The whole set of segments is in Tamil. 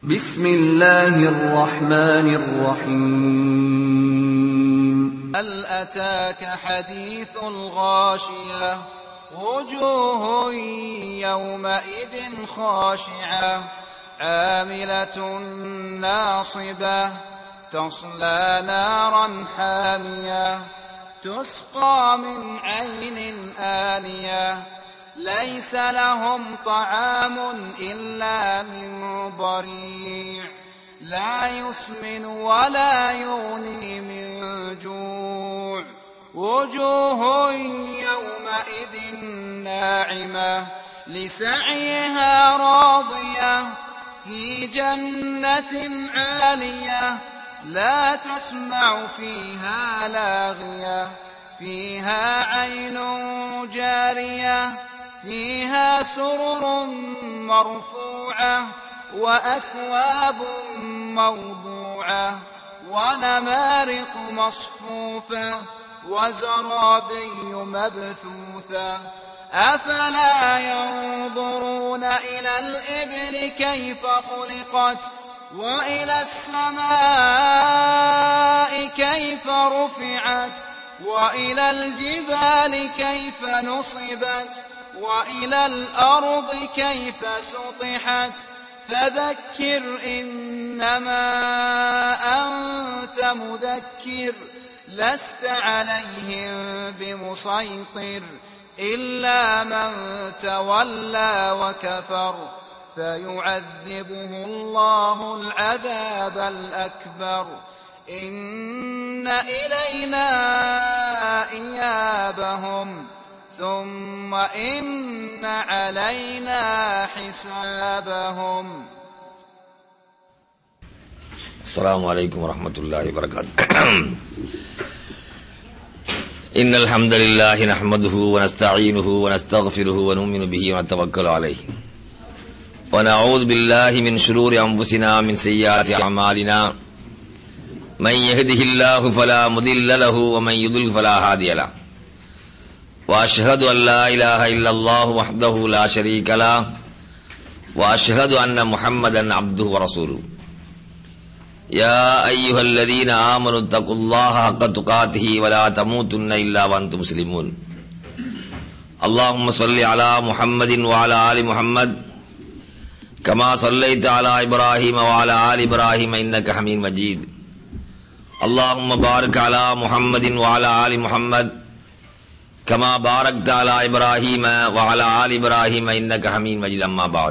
بسم الله الرحمن الرحيم هل أتاك حديث الغاشية وجوه يومئذ خاشعة عاملة ناصبة تصلى نارا حامية تسقى من عين آنية ليس لهم طعام إلا من ضريع لا يسمن ولا يغني من جوع وجوه يومئذ ناعمة لسعيها راضية في جنة عالية لا تسمع فيها لاغية فيها عين جارية فيها سرر مرفوعة وأكواب موضوعة ونمارق مصفوفة وزرابي مبثوثة أفلا ينظرون إلى الإبل كيف خلقت وإلى السماء كيف رفعت وإلى الجبال كيف نصبت وإلى الأرض كيف سطحت فذكر إنما أنت مذكر لست عليهم بمسيطر إلا من تولى وكفر فيعذبه الله العذاب الأكبر إن إلينا إيابهم ثم إن علينا حسابهم السلام عليكم ورحمة الله وبركاته إن الحمد لله نحمده ونستعينه ونستغفره ونؤمن به ونتوكل عليه ونعوذ بالله من شرور أنفسنا من سيئات أعمالنا من يهده الله فلا مضل له ومن يضلل فلا هادي له وأشهد أن لا إله إلا الله وحده لا شريك له وأشهد أن محمدا عبده ورسوله يا أيها الذين آمنوا اتقوا الله حق تقاته ولا تموتن إلا وأنتم مسلمون اللهم صل على محمد وعلى آل محمد كما صليت على إبراهيم وعلى آل إبراهيم إنك حميد مجيد اللهم بارك على محمد وعلى آل محمد كما باركت على إبراهيم وعلى آل إبراهيم إنك حميد مجيد أما بعد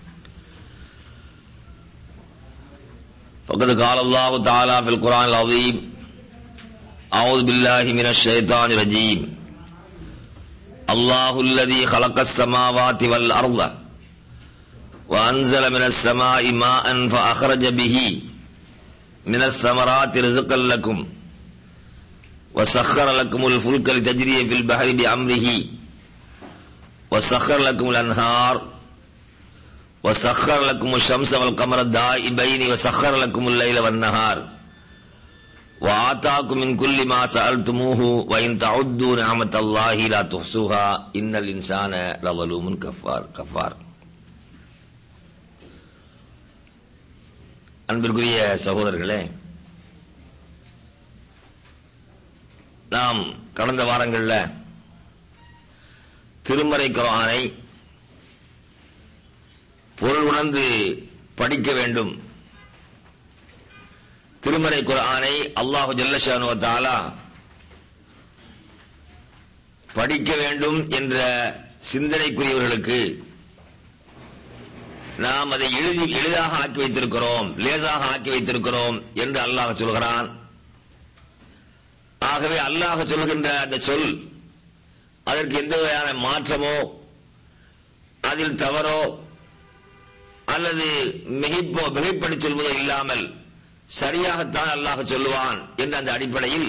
فقد قال الله تعالى في القرآن العظيم أعوذ بالله من الشيطان الرجيم الله الذي خلق السماوات والأرض وأنزل من السماء ماء فأخرج به من الثمرات رزقا لكم وسخر لكم الفلك لتجري في البحر بأمره وسخر لكم الأنهار وسخر لكم الشمس والقمر دائبين وسخر لكم الليل والنهار وآتاكم من كل ما سألتموه وإن تعدوا نعمة الله لا تحصوها إن الإنسان لظلوم كفار كفار அன்பிற்குரிய சகோதரர்களே நாம் கடந்த வாரங்களில் திருமறை குரானை பொருள் உணர்ந்து படிக்க வேண்டும் திருமறை குரானை அல்லாஹு ஜல்லஷானு தாலா படிக்க வேண்டும் என்ற சிந்தனைக்குரியவர்களுக்கு நாம் அதை எளிதில் எளிதாக ஆக்கி வைத்திருக்கிறோம் லேசாக ஆக்கி வைத்திருக்கிறோம் என்று அல்லாஹ் சொல்கிறான் ஆகவே அல்லாஹ் சொல்கின்ற அந்த சொல் அதற்கு எந்த வகையான மாற்றமோ அதில் தவறோ அல்லது மிகைப்போ மிகைப்படி சொல்வதோ இல்லாமல் சரியாகத்தான் அல்லாஹ் சொல்லுவான் என்ற அந்த அடிப்படையில்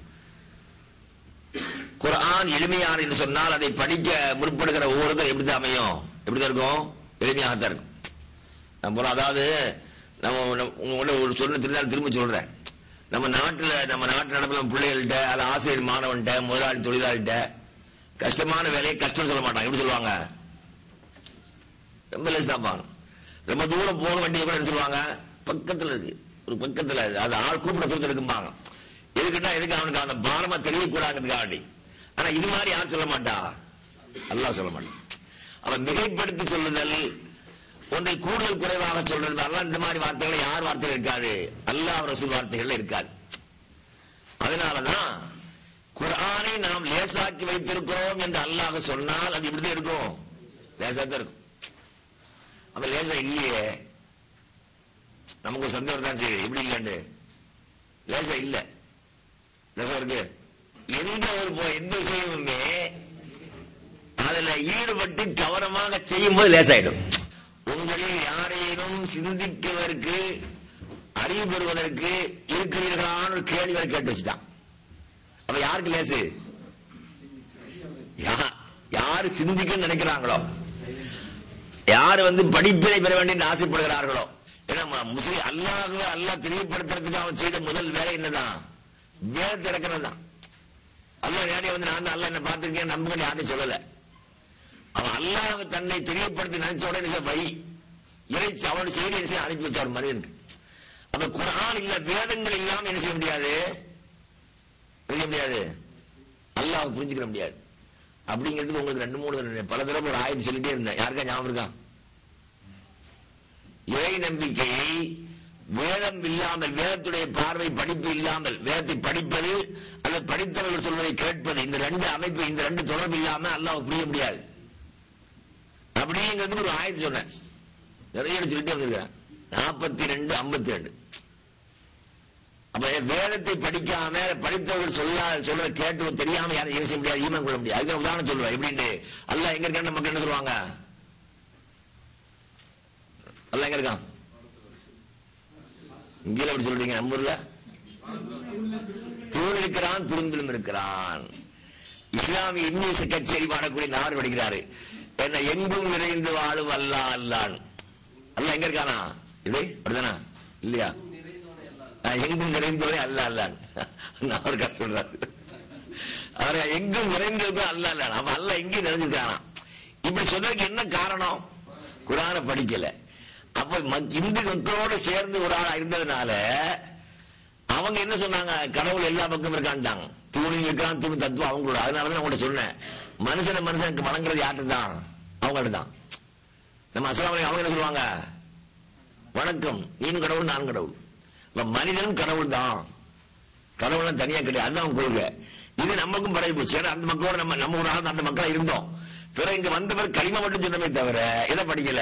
குரான் எளிமையான என்று சொன்னால் அதை படிக்க முற்படுகிற ஒவ்வொருத்தரும் எப்படிதான் அமையும் எப்படிதான் இருக்கும் எளிமையாகத்தான் இருக்கும் நம்ம அதாவது நம்ம உங்களோட ஒரு சொன்ன திருநாள் திரும்ப சொல்றேன் நம்ம நாட்டுல நம்ம நாட்டு நடப்பில் பிள்ளைகள்கிட்ட அது ஆசிரியர் மாணவன்கிட்ட முதலாளி தொழிலாளிகிட்ட கஷ்டமான வேலையை கஷ்டம் சொல்ல மாட்டாங்க எப்படி சொல்லுவாங்க ரொம்ப லேசாப்பாங்க ரொம்ப தூரம் போக வேண்டிய கூட என்ன சொல்லுவாங்க பக்கத்துல இருக்கு ஒரு பக்கத்துல இருக்கு. அது ஆள் கூப்பிட சொல்லி இருக்கும்பாங்க எதுக்குன்னா எதுக்கு அவனுக்கு அந்த பாரமா தெரியக்கூடாதுக்காக வேண்டி ஆனா இது மாதிரி யார் சொல்ல மாட்டா அல்லாஹ் சொல்ல மாட்டான் அவன் மிகைப்படுத்தி சொல்லுதல் ஒன்றை கூடுதல் குறைவாக சொல்றது அல்லாஹ் இந்த மாதிரி வார்த்தைகள் யார் வார்த்தைகள் இருக்காது அல்லாஹ் ரசூல் வார்த்தைகள் இருக்காது அதனாலதான் குர்ஆனை நாம் லேசாக்கி வைத்திருக்கிறோம் என்று அல்லாஹ் சொன்னால் அது இப்படிதான் இருக்கும் லேசா தான் இருக்கும் அப்ப லேசா இல்லையே நமக்கு ஒரு சந்தேகம் தான் செய்யுது எப்படி இல்லைன்னு லேசா இல்ல லேசா இருக்கு எந்த ஒரு பொ- எந்த விஷயமுமே அதுல ஈடுபட்டு கவனமாக செய்யும் போது லேசாயிடும் உங்களில் யாரேனும் சிந்திக்குவதற்கு அறிவு பெறுவதற்கு இருக்கிறீர்களான்னு ஒரு கேள்வி வரை கேட்டு வச்சுட்டான் அப்ப யாருக்கு லேசு யா- யாரு சிந்திக்க நினைக்கிறாங்களோ யாரு வந்து படிப்பினை பெற வேண்டும் ஆசைப்படுகிறார்களோ ஏன்னா ம- முஸ்லிம் அல்லாஹ்வை அல்லாஹ் தெரியப்படுத்துறதுக்கு அவன் செய்த முதல் வேலை என்னதான் வேதத்தை இறக்குறது தான் அல்லாஹ் நேரடியா வந்து நான் தான் அல்லாஹ் என்ன பார்த்திருக்கேன் நம்புங்க யாரையும் சொல்லல அவன் அல்லாஹ் தன்னை தெரியப்படுத்தி நினைச்ச உடனே என்ன செய்ய? வை இறைச்சி அவனோட செய்தி என்ன செய்ய? அனுப்பி வச்சார் மனிதனுக்கு அப்ப குரான் இல்ல வேதங்கள் இல்லாம என்ன செய்ய முடியாது செய்ய முடியாது அல்லாஹ் புரிஞ்சுக்கிற முடியாது அப்படிங்கிறதுக்கு உங்களுக்கு ரெண்டு மூணு தடவை பல தடவை ஒரு ஆயத்து சொல்லிட்டே இருந்தேன் யாருக்கா ஞாபகம் இருக்கா இறை நம்பிக்கையை வேதம் இல்லாமல் வேதத்துடைய பார்வை படிப்பு இல்லாமல் வேதத்தை படிப்பது அல்லது படித்தவர்கள் சொல்வதை கேட்பது இந்த ரெண்டு அமைப்பு இந்த ரெண்டு தொடர்பு இல்லாம அல்லாஹ் புரிய முடியாது அப்படிங்கிறதுக்கு ஒரு ஆயத்து சொன்னேன் நிறைய சொல்லிட்டே வந்திருக்கிறேன் நாற்பத்தி ரெண்டு ஐம்பத்தி ரெண்டு அப்ப வேதத்தை படிக்காம படித்தவர்கள் சொல்ல சொல்ற கேட்டு தெரியாம யாரும் என்ன செய்ய முடியாது ஈமன் கொள்ள முடியாது அதுக்கு உதாரணம் சொல்லுவேன் எப்படின்னு அல்லாஹ் எங்க இருக்கான்னு நமக்கு என்ன சொல்லுவாங்க அல்லாஹ் எங்க இருக்கான் இங்கே அப்படி சொல்றீங்க நம்ம ஊர்ல தூண் இருக்கிறான் துரும்பிலும் இருக்கிறான் இஸ்லாமிய இன்னிச கச்சேரி பாடக்கூடிய நாடு படிக்கிறாரு என்ன எங்கும் நிறைந்து வாழும் அல்லா அல்லான் அல்லாஹ் எங்க இருக்கானா இப்படி அப்படிதானா இல்லையா நான் எங்கும் நிறைந்தவரே அல்ல அல்லான் அவருக்கா சொல்றாரு அவர் எங்கும் நிறைந்ததும் அல்ல அல்லான் அவன் அல்ல எங்கேயும் நிறைஞ்சிருக்கானா இப்படி சொன்னதுக்கு என்ன காரணம் குரானை படிக்கல அப்ப மக்- இந்து மக்களோட சேர்ந்து ஒரு ஆளா இருந்ததுனால அவங்க என்ன சொன்னாங்க கடவுள் எல்லா பக்கமும் இருக்கான்ட்டாங்க தூணி இருக்கான் தூண் தத்துவம் அவங்களோட அதனாலதான் நான் உங்கள்ட்ட சொன்னேன் மனுஷனை மனுஷனுக்கு வணங்குறது யார்கிட்ட தான் அவங்கள்ட்ட தான் நம்ம அஸ்லாம் அவங்க என்ன சொல்லுவாங்க வணக்கம் நீயும் கடவுள் நான் கடவுள் இப்ப மனிதனும் கடவுள் தான் கடவுள் தனியா கிடையாது அதுதான் அவங்க கொள்கை இது நமக்கும் பரவி போச்சு ஏன்னா அந்த மக்களோட நம்ம நம்ம ஒரு ஆள் அந்த மக்களா இருந்தோம் பிறகு இங்க வந்தவர் களிம மட்டும் சொன்னமே தவிர எதை படிக்கல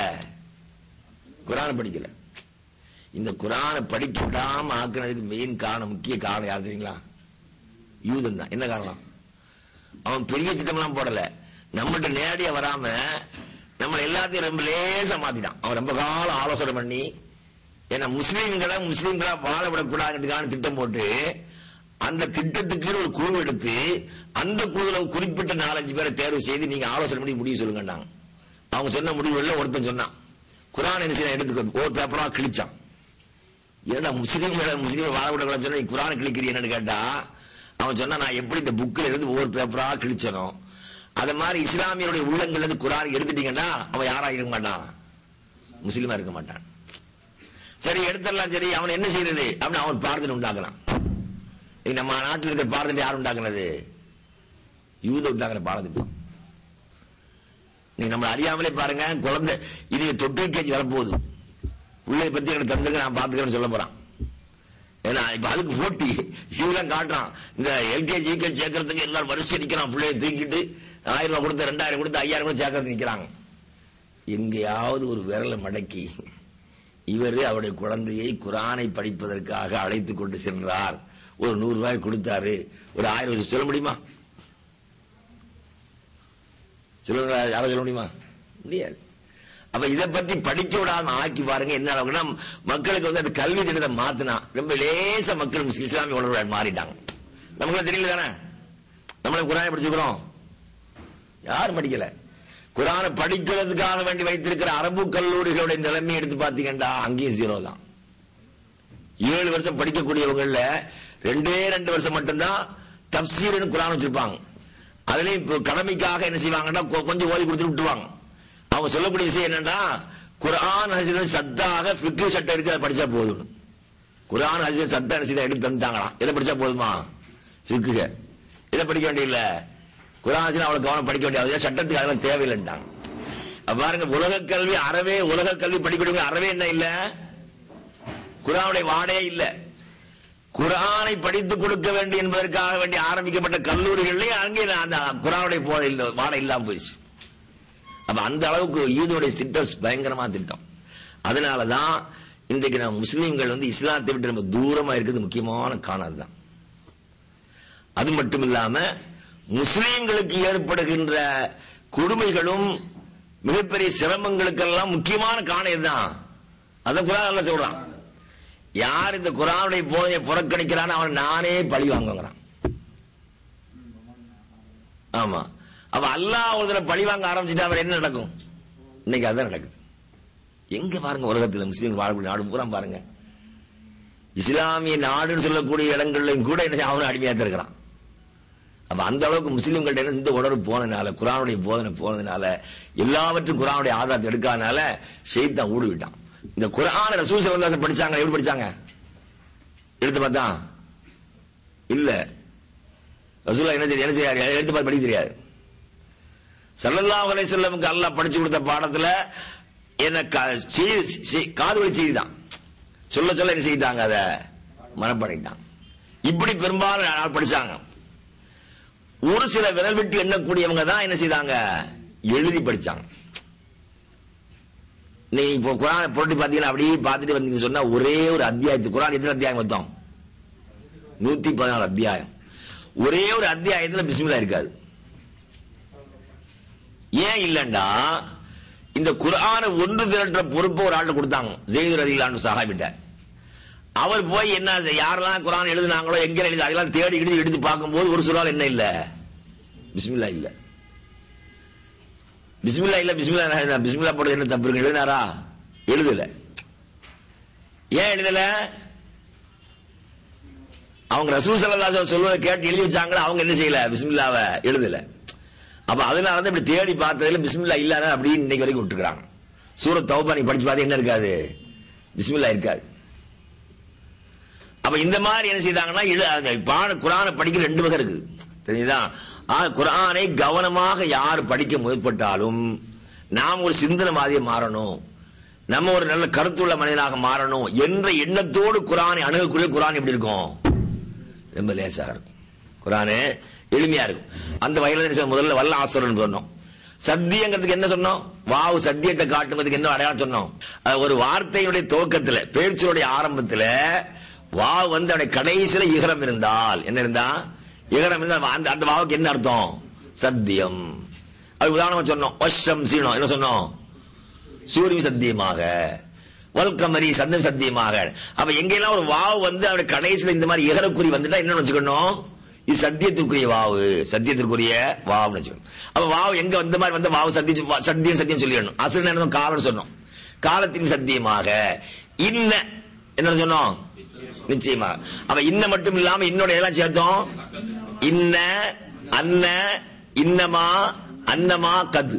குரானை படிக்கல இந்த குரானை படிக்க விடாம ஆக்குனதுக்கு மெயின் காரணம் முக்கிய காரணம் யார் தெரியுங்களா யூதன் தான் என்ன காரணம் அவன் பெரிய திட்டம்லாம் போடல நம்மகிட்ட நேரடியா வராம நம்ம எல்லாத்தையும் ரொம்ப லேசா மாத்திட்டான் அவன் ரொம்ப காலம் ஆலோசனை பண்ணி ஏன்னா முஸ்லீம்களை முஸ்லீம்களா வாழ விடக்கூடாதுக்கான திட்டம் போட்டு அந்த திட்டத்துக்கு ஒரு குழு எடுத்து அந்த குழுல குறிப்பிட்ட நாலஞ்சு பேரை தேர்வு செய்து நீங்க ஆலோசனை பண்ணி முடிவு சொல்லுங்கன்னாங்க அவங்க சொன்ன முடிவுல ஒருத்தன் சொன்னான் குரான் என்ன செய்ய எடுத்துக்கோ ஒரு பேப்பரா கிழிச்சான் ஏன்னா முஸ்லீம்களை முஸ்லீம் வாழ விடக்கூடாதுன்னு சொன்னா நீ குரான் கிழிக்கிறீன்னு கேட்டா அவன் சொன்னா நான் எப்படி இந்த புக்கில் இருந்து ஒவ்வொரு பேப்பரா கிழிச்சனோ அத மாதிரி இஸ்லாமியருடைய உள்ளங்கள் இருந்து குரான் எடுத்துட்டீங்கன்னா அவன் யாரா இருக்க மாட்டான் முஸ்லீமா இருக்க மாட்டான் சரி எடுத்துடலாம் சரி அவன் என்ன செய்யறது அப்படின்னு அவன் பாரதனை உண்டாக்குறான் இன்னைக்கு நம்ம நாட்டில் இருக்கிற பாரதத்தை யார் உண்டாக்குனது யூத உண்டாக்குற பாரதம் நீங்க நம்ம அறியாமலே பாருங்க குழந்தை இது தொற்று கேஜி வரப்போகுது பிள்ளைய பத்தி எனக்கு தந்துங்க நான் பாத்துக்கிறேன்னு சொல்ல போறான் ஏன்னா இப்ப அதுக்கு போட்டி இவெல்லாம் காட்டுறான் இந்த எல்கேஜி யூகேஜி சேர்க்கறதுக்கு எல்லாரும் வரிசை நிக்கிறான் பிள்ளைய தூக்கிட்டு ஆயிரம் ரூபாய் கொடுத்து ரெண்டாயிரம் கொடுத்து ஐயாயிரம் கூட சேர்க்கறது நிக்கிறாங்க எங்கேயாவது ஒரு விரலை மடக்கி இவர் அவருடைய குழந்தையை குரானை படிப்பதற்காக அழைத்துக் கொண்டு சென்றார் ஒரு நூறு ரூபாய் கொடுத்தாரு ஒரு ஆயிரம் ரூபாய் சொல்ல முடியுமா சொல்லுங்க யாரும் சொல்ல முடியுமா முடியாது அப்ப இதை பத்தி படிக்க விடாம ஆக்கி பாருங்க என்ன அளவுக்குன்னா மக்களுக்கு வந்து அந்த கல்வி திட்டத்தை மாத்தினா ரொம்ப லேச மக்கள் முஸ்லிம் இஸ்லாமிய உணர்வு மாறிட்டாங்க நமக்கு தெரியல தானே நம்மள குரானை படிச்சுக்கிறோம் யாரும் படிக்கல குரானை படிக்கிறதுக்காக வேண்டி வைத்திருக்கிற அரபு கல்லூரிகளுடைய நிலைமை எடுத்து பாத்தீங்கன்னா அங்கேயும் ஜீரோ தான் ஏழு வருஷம் படிக்கக்கூடியவங்கள்ல ரெண்டே ரெண்டு வருஷம் மட்டும்தான் தப்சீர்னு குரான் வச்சிருப்பாங்க அதுலயும் இப்போ கடமைக்காக என்ன செய்வாங்கன்னா கொ- கொஞ்சம் ஓதி கொடுத்துட்டு விட்டுருவாங்க அவங்க சொல்லக்கூடிய விஷயம் என்னன்னா குர்ஆன் ஹதீஸ் சத்தாக ஃபிக்ஹ் சட்டம் இருக்கு அதை படிச்சா போதும் குர்ஆன் ஹதீஸ் சட்டம் ஹதீஸ் எடுத்து தந்தாங்களாம் எதை படிச்சா போதுமா ஃபிக்ஹ் இதை படிக்க வேண்டியதில்ல குர்ஆன் ஹதீஸ் அவ்வளவு கவனம் படிக்க வேண்டியது சட்டத்துக்கு அதெல்லாம் தேவையில்லைன்றாங்க அப்ப பாருங்க உலக கல்வி அறவே உலக கல்வி படிக்கக்கூடிய அறவே என்ன இல்ல குர்ஆனுடைய வாடே இல்ல குர்ஆனை படித்துக் கொடுக்க வேண்டும் என்பதற்காக வேண்டி ஆரம்பிக்கப்பட்ட கல்லூரிகள்லயே அங்கே அந்த குர்ஆனுடைய போதை இல்ல வாடை இல்லாம போயிடுச்சு அப்ப அந்த அளவுக்கு ஈதுடைய திட்டம் பயங்கரமா திட்டம் அதனாலதான் இன்றைக்கு நம்ம முஸ்லீம்கள் வந்து இஸ்லாத்தை விட்டு ரொம்ப தூரமா இருக்கிறது முக்கியமான காரணம் தான் அது மட்டும் இல்லாம முஸ்லீம்களுக்கு ஏற்படுகின்ற கொடுமைகளும் மிகப்பெரிய சிரமங்களுக்கெல்லாம் முக்கியமான காரணம் இதுதான் அத குரான் அல்ல சொல்றான் யார் இந்த குரானுடைய போதையை புறக்கணிக்கிறான் அவன் நானே பழி வாங்குங்கிறான் ஆமா அவ அல்லாஹ் ஒரு தடவை பழி வாங்க ஆரம்பிச்சுட்டா அவர் என்ன நடக்கும் இன்னைக்கு அதான் நடக்குது எங்க பாருங்க உலகத்தில் முஸ்லீம் வாழக்கூடிய நாடு பூரா பாருங்க இஸ்லாமிய நாடுன்னு சொல்லக்கூடிய இடங்கள்லையும் கூட என்ன அவன் அடிமையா இருக்கிறான் அப்ப அந்த அளவுக்கு முஸ்லீம்கள்ட்ட இந்த உணர்வு போனதுனால குரானுடைய போதனை போனதுனால எல்லாவற்றும் குரானுடைய ஆதாரத்தை எடுக்காதனால ஷெய்தான் ஊடு விட்டான் இந்த குரான ரசூல் சல்லல்லாஹு படிச்சாங்க எப்படி படிச்சாங்க எடுத்து பார்த்தா இல்ல ரசூல்லா என்ன தெரியும் என்ன செய்யாரு எடுத்து பார்த்து படிக்க தெரியாது சல்லல்லாஹு அலைஹி வஸல்லமுக்கு அல்லாஹ் படிச்சு கொடுத்த பாடத்துல என்ன காது வழி செய்தி தான் சொல்ல சொல்ல என்ன செய்தாங்க அத மனப்படைட்டான் இப்படி பெரும்பாலும் படிச்சாங்க ஒரு சில விரல் விட்டு எண்ணக்கூடியவங்க தான் என்ன செய்தாங்க எழுதி படிச்சாங்க நீங்க இப்போ குரானை புரட்டி பாத்தீங்கன்னா அப்படியே பார்த்துட்டு வந்தீங்க சொன்னா ஒரே ஒரு அத்தியாயத்து குரான் எத்தனை அத்தியாயம் மொத்தம் நூத்தி பதினாலு அத்தியாயம் ஒரே ஒரு அத்தியாயத்துல பிஸ்மில்லா இருக்காது ஏன் இல்லண்டா இந்த குரானை ஒன்று திரட்டுற பொறுப்பை ஒரு ஆள்கிட்ட கொடுத்தாங்க ஜெயிது ரதிலான்னு சஹாபிட்ட அவர் போய் என்ன யாரெல்லாம் குரான் எழுதுனாங்களோ எங்க எழுதி அதெல்லாம் தேடி எடுத்து எடுத்து பார்க்கும்போது ஒரு சுறால் என்ன இல்ல பிஸ்மில்லா இல்ல பிஸ்மில்லா இல்ல பிஸ்மில்லா பிஸ்மில்லா போடுறது என்ன தப்பு இருக்கு எழுதினாரா எழுதல ஏன் எழுதல அவங்க ரசூல் சல்லா சொல்லுவதை கேட்டு எழுதி வச்சாங்களா அவங்க என்ன செய்யல பிஸ்மில்லாவை எழுதல அப்ப அதனால தான் இப்படி தேடி பார்த்ததுல பிஸ்மில்லா இல்லாத அப்படின்னு இன்னைக்கு வரைக்கும் விட்டுருக்காங்க சூரத் தௌபா நீ படிச்சு பார்த்தா என்ன இருக்காது பிஸ்மில்லா இருக்காது அப்ப இந்த மாதிரி என்ன செய்தாங்கன்னா பாட குரானை படிக்கிற ரெண்டு வகை இருக்குது தெரியுதா குரானை கவனமாக யார் படிக்க முற்பட்டாலும் நாம் ஒரு சிந்தனவாதியை மாறணும் நம்ம ஒரு நல்ல கருத்துள்ள மனிதனாக மாறணும் என்ற எண்ணத்தோடு குரானை அணுகக்கூடிய குரான் எப்படி இருக்கும் ரொம்ப லேசாக இருக்கும் குரானு எளிமையா இருக்கும் அந்த வயல முதல்ல வல்ல ஆசிரியர் சொன்னோம் சத்தியங்கிறதுக்கு என்ன சொன்னோம் வாவு சத்தியத்தை காட்டுவதுக்கு என்ன அடையாளம் சொன்னோம் ஒரு வார்த்தையினுடைய துவக்கத்துல பேச்சுடைய ஆரம்பத்துல வா வந்து அவனுடைய கடைசியில இகரம் இருந்தால் என்ன இருந்தா இகரம் இருந்தால் அந்த அந்த வாவுக்கு என்ன அர்த்தம் சத்தியம் அது உதாரணமா சொன்னோம் வஷம் சீனம் என்ன சொன்னோம் சூரியன் சத்தியமாக வல்கமரி சந்தம் சத்தியமாக அப்ப எங்கெல்லாம் ஒரு வாவு வந்து அவருடைய கடைசியில இந்த மாதிரி இகரக்குறி வந்துட்டா என்ன வச்சுக்கணும் இது சத்தியத்திற்குரிய வாவு சத்தியத்திற்குரிய வாவுன்னு வச்சுக்கணும் அப்ப வாவு எங்க வந்த மாதிரி வந்து வாவு சத்தியம் சத்தியம் சத்தியம் சொல்லிடணும் அசல் நேரம் காலம் சொன்னோம் காலத்தின் சத்தியமாக இன்ன என்ன சொன்னோம் நிச்சயமா அப்ப இன்ன மட்டும் இல்லாம இன்னோட எல்லாம் சேர்த்தோம் இன்ன அன்ன இன்னமா அன்னமா கது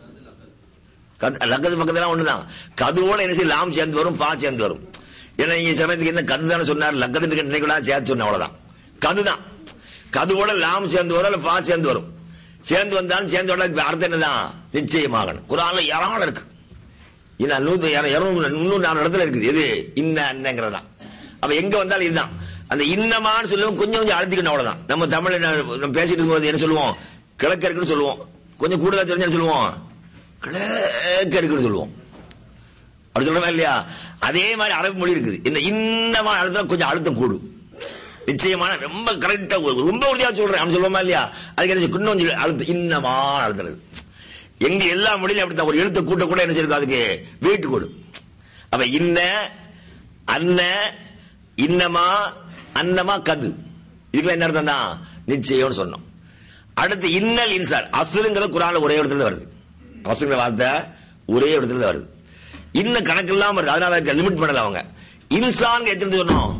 லக்கது பக்கத்துல ஒண்ணுதான் கதுவோட என்ன செய்யும் லாம் சேர்ந்து வரும் பா சேர்ந்து வரும் ஏன்னா நீங்க சமயத்துக்கு என்ன கது தானே சொன்னார் லக்கது நினைக்கூடா சேர்த்து சொன்ன அவ்வளவுதான் கதுதான் கதுவோட லாம் சேர்ந்து வரும் இல்ல பா சேர்ந்து வரும் சேர்ந்து வந்தாலும் சேர்ந்து வர அர்த்தம் என்னதான் நிச்சயமாகணும் குரான்ல ஏராளம் இருக்கு இன்னும் நூத்தி இருநூறு முன்னூறு நாலு இடத்துல இருக்குது எது இன்ன அன்னங்கிறதா அப்ப எங்க வந்தாலும் இதுதான் அந்த இன்னமான்னு சொல்லுவோம் கொஞ்சம் கொஞ்சம் அழுத்திக்கணும் அவ்வளவுதான் நம்ம தமிழ் நம்ம பேசிட்டு இருக்கும்போது என்ன சொல்லுவோம் கிழக்கு இருக்குன்னு சொல்லுவோம் கொஞ்சம் கூடுதலா தெரிஞ்சு சொல்லுவோம் கிழக்கு இருக்குன்னு சொல்லுவோம் அப்படி சொல்றோமா இல்லையா அதே மாதிரி அரபு மொழி இருக்குது இந்த இன்னமா அழுத்தம் கொஞ்சம் அழுத்தம் கூடும் நிச்சயமான ரொம்ப கரெக்டா ரொம்ப உறுதியா சொல்றேன் அவன் சொல்லுவோமா இல்லையா அதுக்கு என்ன இன்னும் கொஞ்சம் அழுத்தம் இன்னமா அழுத்துறது எங்க எல்லா மொழியிலும் அப்படித்தான் ஒரு எழுத்து கூட்ட கூட என்ன செய்யும் அதுக்கு வெயிட் கொடு அப்ப இன்ன அன்ன இன்னமா அன்னமா கது இதுக்கு என்ன அர்த்தம் தான் நிச்சயம்னு சொன்னோம் அடுத்து இன்னல் இன்சார் அசுருங்கிறது குரான்ல ஒரே இடத்துல வருது அசுங்கிற வார்த்தை ஒரே இடத்துல வருது இன்னும் கணக்கு இல்லாம வருது அதனால லிமிட் பண்ணல அவங்க இன்சான் எத்தனை சொன்னோம்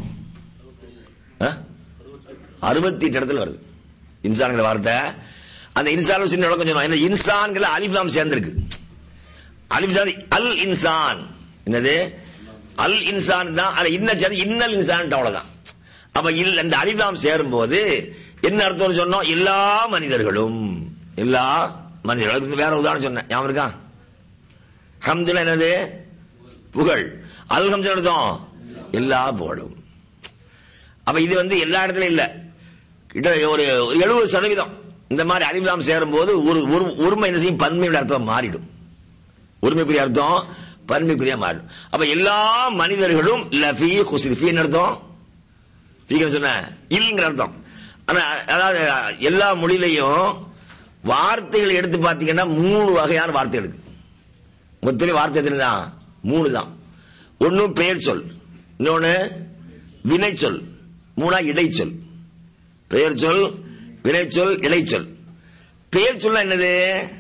அறுபத்தி எட்டு இடத்துல வருது இன்சான்ங்கிற வார்த்தை அந்த இன்சான் சின்ன விளக்கம் சொன்னோம் இந்த இன்சான்கள் அலிஃப்லாம் சேர்ந்திருக்கு அலிப் சாதி அல் இன்சான் என்னது அல் இன்சான் தான் அது இன்ன சாதி இன்னல் இன்சான் அவ்வளவுதான் அப்ப இல் அந்த அலிப்லாம் சேரும் போது என்ன அர்த்தம் சொன்னோம் எல்லா மனிதர்களும் எல்லா மனிதர்களும் அதுக்கு வேற உதாரணம் சொன்னேன் ஞாபகம் இருக்கா ஹம்துல என்னது புகழ் அல் ஹம்து அர்த்தம் எல்லா புகழும் அப்ப இது வந்து எல்லா இடத்துலயும் இல்ல கிட்ட ஒரு எழுபது சதவீதம் இந்த மாதிரி அறிவிலாம் சேரும் போது ஒரு ஒரு- ஒருமை என்ன செய்யும் பன்மையோட அர்த்தம் மாறிடும் ஒருமைக்குரிய அர்த்தம் பன்மைக்குரிய மாறிடும் அப்ப எல்லா மனிதர்களும் லஃபி குஸ்ரி ஃபீ அர்த்தம் ஃபீன்னு சொன்ன இல்லைங்கிற அர்த்தம் ஆனா அதாவது எல்லா மொழியிலையும் வார்த்தைகள் எடுத்து பார்த்தீங்கன்னா மூணு வகையான வார்த்தை இருக்கு மொத்தமே வார்த்தை எத்தனை தான் மூணு தான் ஒன்னு பெயர் சொல் இன்னொன்னு வினை சொல் மூணா இடைச்சொல் பெயர் சொல் வினைச்சொல் இடைச்சொல் பெயர் சொல்ல என்னது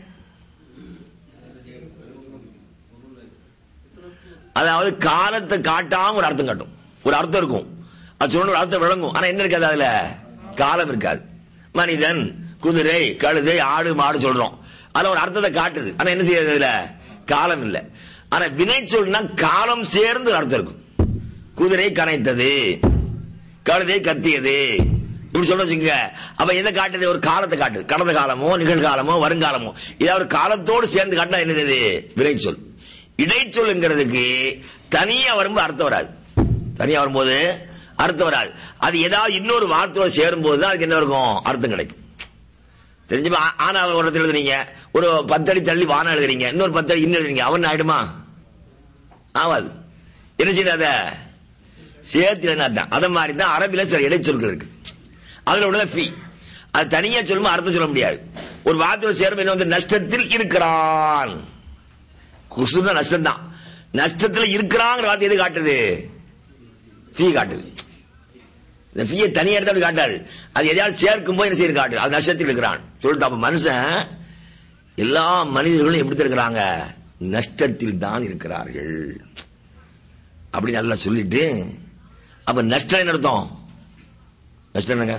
அதாவது காலத்தை காட்டாம ஒரு அர்த்தம் காட்டும் ஒரு அர்த்தம் இருக்கும் அது சொன்ன ஒரு அர்த்தம் விளங்கும் ஆனா என்ன இருக்காது அதுல காலம் இருக்காது மனிதன் குதிரை கழுதை ஆடு மாடு சொல்றோம் அதுல ஒரு அர்த்தத்தை காட்டுது ஆனா என்ன செய்யாது அதுல காலம் இல்ல ஆனா வினை சொல்னா காலம் சேர்ந்து ஒரு அர்த்தம் இருக்கும் குதிரை கனைத்தது கழுதை கத்தியது இப்படி சொல்ல வச்சுக்கோங்க அப்ப எதை காட்டுது ஒரு காலத்தை காட்டுது கடந்த காலமோ நிகழ்காலமோ வருங்காலமோ இதை ஒரு காலத்தோடு சேர்ந்து காட்டினா என்னது இது? வினைச்சொல் இடைச்சொல்ங்கிறதுக்கு தனியா வரும்போது அர்த்தம் வராது தனியா வரும்போது அர்த்தம் வராது அது ஏதாவது இன்னொரு வார்த்தையோட சேரும்போது தான் அதுக்கு என்ன இருக்கும் அர்த்தம் கிடைக்கும் தெரிஞ்சு ஆனா ஒரு இடத்துல எழுதுறீங்க ஒரு பத்தடி தள்ளி வானம் எழுதுறீங்க இன்னொரு பத்தடி இன்னும் எழுதுறீங்க அவன் ஆயிடுமா ஆகாது என்ன செய்யாத சேர்த்து தான் அத மாதிரி தான் அரபில சில இடைச்சொற்கள் இருக்கு அதுல உள்ள ஃபீ அது தனியா சொல்லும்போது அர்த்தம் சொல்ல முடியாது ஒரு வார்த்தையோட சேரும் என்ன வந்து நஷ்டத்தில் இருக்கிறான் குசுன நஷ்டம் தான் நஷ்டத்துல இருக்கிறாங்கிற வார்த்தை எது காட்டுது ஃபீ காட்டுது இந்த ஃபீயை தனியா எடுத்து அப்படி காட்டாது அது எதையாவது சேர்க்கும் போது என்ன செய்ய காட்டுது அது நஷ்டத்தில் இருக்கிறான் சொல்லிட்டு அப்ப மனுஷன் எல்லா மனிதர்களும் எப்படி இருக்கிறாங்க நஷ்டத்தில் தான் இருக்கிறார்கள் அப்படி நல்லா சொல்லிட்டு அப்ப நஷ்டம் என்ன அர்த்தம் நஷ்டம் என்னங்க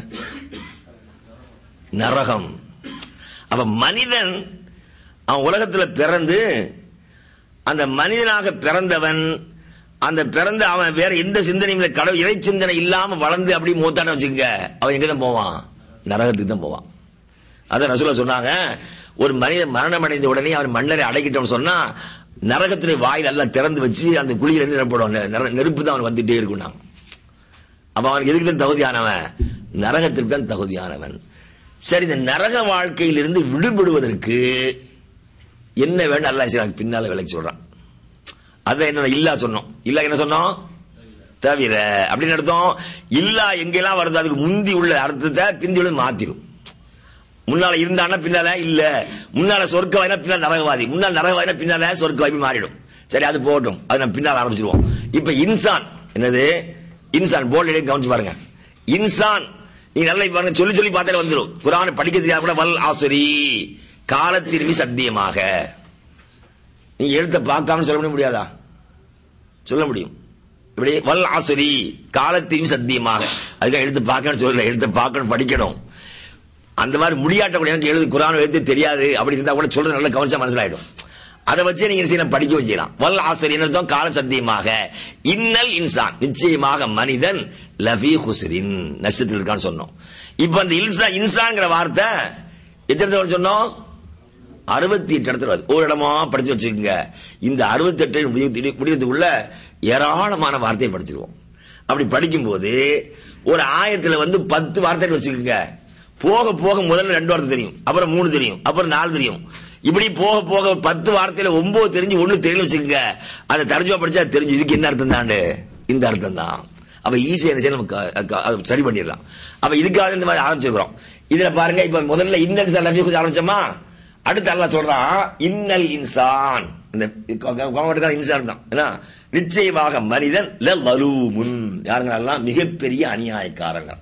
நரகம் அப்ப மனிதன் அவன் உலகத்துல பிறந்து அந்த மனிதனாக பிறந்தவன் அந்த பிறந்த அவன் வேற எந்த சிந்தனையும் இல்லை கடவுள் இறை சிந்தனை இல்லாம வளர்ந்து அப்படி மூத்தாட்ட வச்சுக்கங்க அவன் எங்க தான் போவான் நரகத்துக்கு தான் போவான் அதான் ரசூலா சொன்னாங்க ஒரு மனிதன் மரணம் அடைந்த உடனே அவன் மன்னரை அடைக்கிட்டோம் சொன்னா நரகத்துடைய வாயில் எல்லாம் திறந்து வச்சு அந்த குழியில இருந்து நிரப்படும் நெரு- நெருப்பு தான் அவன் வந்துட்டே இருக்கும் நாங்க அப்ப அவனுக்கு எதுக்கு தான் தகுதியானவன் நரகத்திற்கு தான் தகுதியானவன் சரி இந்த நரக வாழ்க்கையிலிருந்து விடுபடுவதற்கு என்ன வேணும் அல்லா செய்யறாங்க பின்னால விலைக்கு சொல்றான் அதான் என்ன இல்லா சொன்னோம் இல்லா என்ன சொன்னோம் தவிர அப்படின்னு அர்த்தம் இல்லா எங்கெல்லாம் வருது அதுக்கு முந்தி உள்ள அர்த்தத்தை பிந்தி உள்ள மாத்திரும் முன்னால இருந்தானா பின்னால இல்ல முன்னால சொர்க்கவாதினா பின்னால நரகவாதி முன்னால நரகவாதினா பின்னால சொர்க்கவாதி மாறிடும் சரி அது போகட்டும் அது நம்ம பின்னால ஆரம்பிச்சிருவோம் இப்ப இன்சான் என்னது இன்சான் போர்டு கவனிச்சு பாருங்க இன்சான் நீ நல்லா இப்ப பாருங்க சொல்லி சொல்லி பார்த்தாலே வந்துடும் குரான் படிக்க தெரியாத கூட வல் ஆசுரி காலத்திரும்பி சத்தியமாக நீ எழுத்த பார்க்காம சொல்ல முடியாதா சொல்ல முடியும் இப்படி வல் ஆசுரி காலத்திரும்பி சத்தியமாக அதுக்காக எழுத்து பார்க்கணும் சொல்லல எழுத்து பார்க்கணும் படிக்கணும் அந்த மாதிரி முடியாட்ட கூட எனக்கு எழுது குரான் எழுத்து தெரியாது அப்படி இருந்தா கூட சொல்றது நல்ல கவனிச்சா மனசிலாயிடும் அதை வச்சு நீங்க செய்யலாம் படிக்க வச்சுக்கலாம் வல் ஆசிரியர் அர்த்தம் கால சத்தியமாக இன்னல் இன்சான் நிச்சயமாக மனிதன் லஃபி ஹுஸ்ரின் நஷ்டத்தில் இருக்கான்னு சொன்னோம் இப்ப அந்த இன்சா இன்சான்ங்கிற வார்த்தை எத்தனை தடவை சொன்னோம் அறுபத்தி எட்டு இடத்துல வருது ஒரு இடமா படிச்சு வச்சுக்கோங்க இந்த அறுபத்தி எட்டு முடிவதுக்குள்ள ஏராளமான வார்த்தையை படிச்சிருவோம் அப்படி படிக்கும்போது ஒரு ஆயத்துல வந்து பத்து வார்த்தை வச்சுக்கோங்க போக போக முதல்ல ரெண்டு வார்த்தை தெரியும் அப்புறம் மூணு தெரியும் அப்புறம் நாலு தெரியும் இப்படி போக போக பத்து வார்த்தையில ஒன்பது தெரிஞ்சு ஒண்ணு தெரியும் வச்சுக்கோங்க அதை தர்ஜுமா படிச்சா அது தெரிஞ்சு இதுக்கு என்ன அர்த்தம் தாண்டு இந்த அர்த்தம் தான் அப்ப ஈஸியா என்ன செய்ய நமக்கு அ- அ- அதை சரி பண்ணிடலாம் அப்ப இதுக்காக இந்த மாதிரி ஆரம்பிச்சிருக்கிறோம் இதுல பாருங்க இப்ப முதல்ல இன்னல் சார் நபி கொஞ்சம் ஆரம்பிச்சோமா அடுத்து அல்லாஹ் சொல்றான் இன்னல் இன்சான் இந்த கவர்மெண்ட்டுக்கான இன்சான் தான் ஏன்னா நிச்சயமாக மனிதன் ல வலூமுன் யாருங்க எல்லாம் மிகப்பெரிய அநியாயக்காரங்க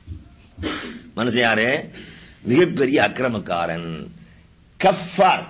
மனுஷன் யாரு மிகப்பெரிய அக்கிரமக்காரன் கஃபார்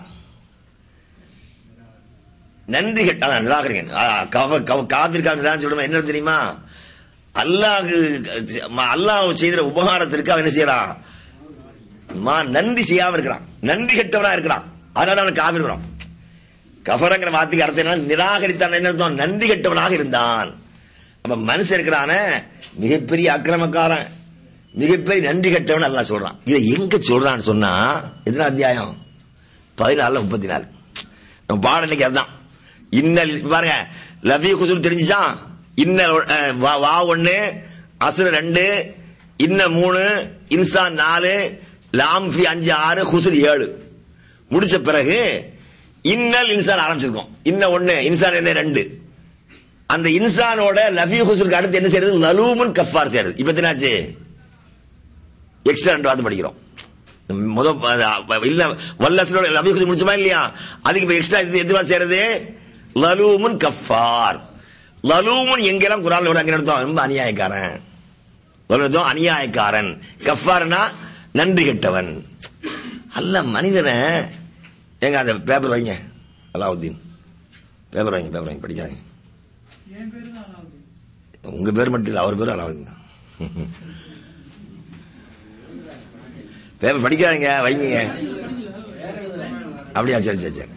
நன்றி கெட்ட அதான் நிராகரிக்கன் காத்திருக்காங்க சொல்லுமா என்ன தெரியுமா அல்லாஹ் அல்லாஹ் செய்த உபகாரத்திற்கு அவன் என்ன செய்யறான் மா நன்றி செய்யாம இருக்கிறான் நன்றி கெட்டவனா இருக்கிறான் அதனால அவன் காவிருக்கிறான் கஃபரங்கிற வார்த்தைக்கு அர்த்தம் என்ன நிராகரித்தான் என்ன அர்த்தம் நன்றி கெட்டவனாக இருந்தான் அப்ப மனுஷன் இருக்கிறான மிகப்பெரிய அக்கிரமக்காரன் மிகப்பெரிய நன்றி கெட்டவன் அல்லாஹ் சொல்றான் இதை எங்க சொல்றான்னு சொன்னா எத்தனை அத்தியாயம் பதினாலுல முப்பத்தி நாலு நம்ம பாடம் இன்னைக்கு அதுதான் இன்னல் பாருங்க லஃபி குசுல் தெரிஞ்சுச்சா இன்னல் அஹ், வா வா ஒண்ணு அசுர ரெண்டு இன்ன மூணு இன்சான் நாலு லாம் ஃபி அஞ்சு ஆறு குசுல் ஏழு முடிச்ச பிறகு இன்னல் இன்சான் ஆரம்பிச்சிருக்கோம் இன்ன ஒண்ணு இன்சான் என்ன ரெண்டு அந்த இன்சானோட லஃபி ஹுசுருக்கு அடுத்து என்ன செய்யறது லலூமுன் கஃபார் செய்யறது இப்ப என்னாச்சு எக்ஸ்ட்ரா ரெண்டு வார்த்தை படிக்கிறோம் முத இல்ல வல்லசனோட லஃபி ஹுசுர் முடிச்சுமா இல்லையா அதுக்கு இப்ப எக்ஸ்ட்ரா இது எது வார்த்தை செய்யறது லலூமுன் கஃபார் லலூமுன் எங்கெல்லாம் குரான்ல விட அங்க நடத்தும் ரொம்ப அநியாயக்காரன் லலூமுன் அநியாயக்காரன் கஃபார்னா நன்றி கெட்டவன் அல்ல மனிதனை ஏங்க அந்த பேப்பர் வைங்க அலாவுத்தீன் பேப்பர் வைங்க பேப்பர் வைங்க படிக்காதீங்க உங்க பேர் மட்டும் இல்ல அவர் பேரும் அலாவுதீன் தான் பேப்பர் படிக்காதீங்க வைங்க அப்படியா சரி சரி சரி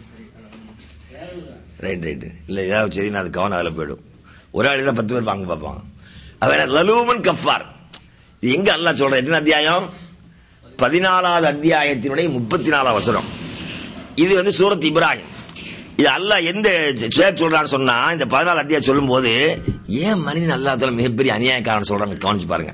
ரைட் ரைட் இல்ல ஏதாவது செய்தி அது கவனம் அதில் போயிடும் ஒரு ஆள் தான் பத்து பேர் வாங்க பார்ப்பான் அவன் லலூமன் கஃபார் இது எங்க அல்லாஹ் சொல்ற எத்தனை அத்தியாயம் பதினாலாவது அத்தியாயத்தினுடைய முப்பத்தி நாலாம் வசனம் இது வந்து சூரத் இப்ராஹிம் இது அல்லாஹ் எந்த சேர் சொல்றான்னு சொன்னா இந்த பதினாலு அத்தியாயம் சொல்லும் போது ஏன் மனிதன் அல்லாஹ் மிகப்பெரிய அநியாயக்காரன் சொல்றாங்க கவனிச்சு பாருங்க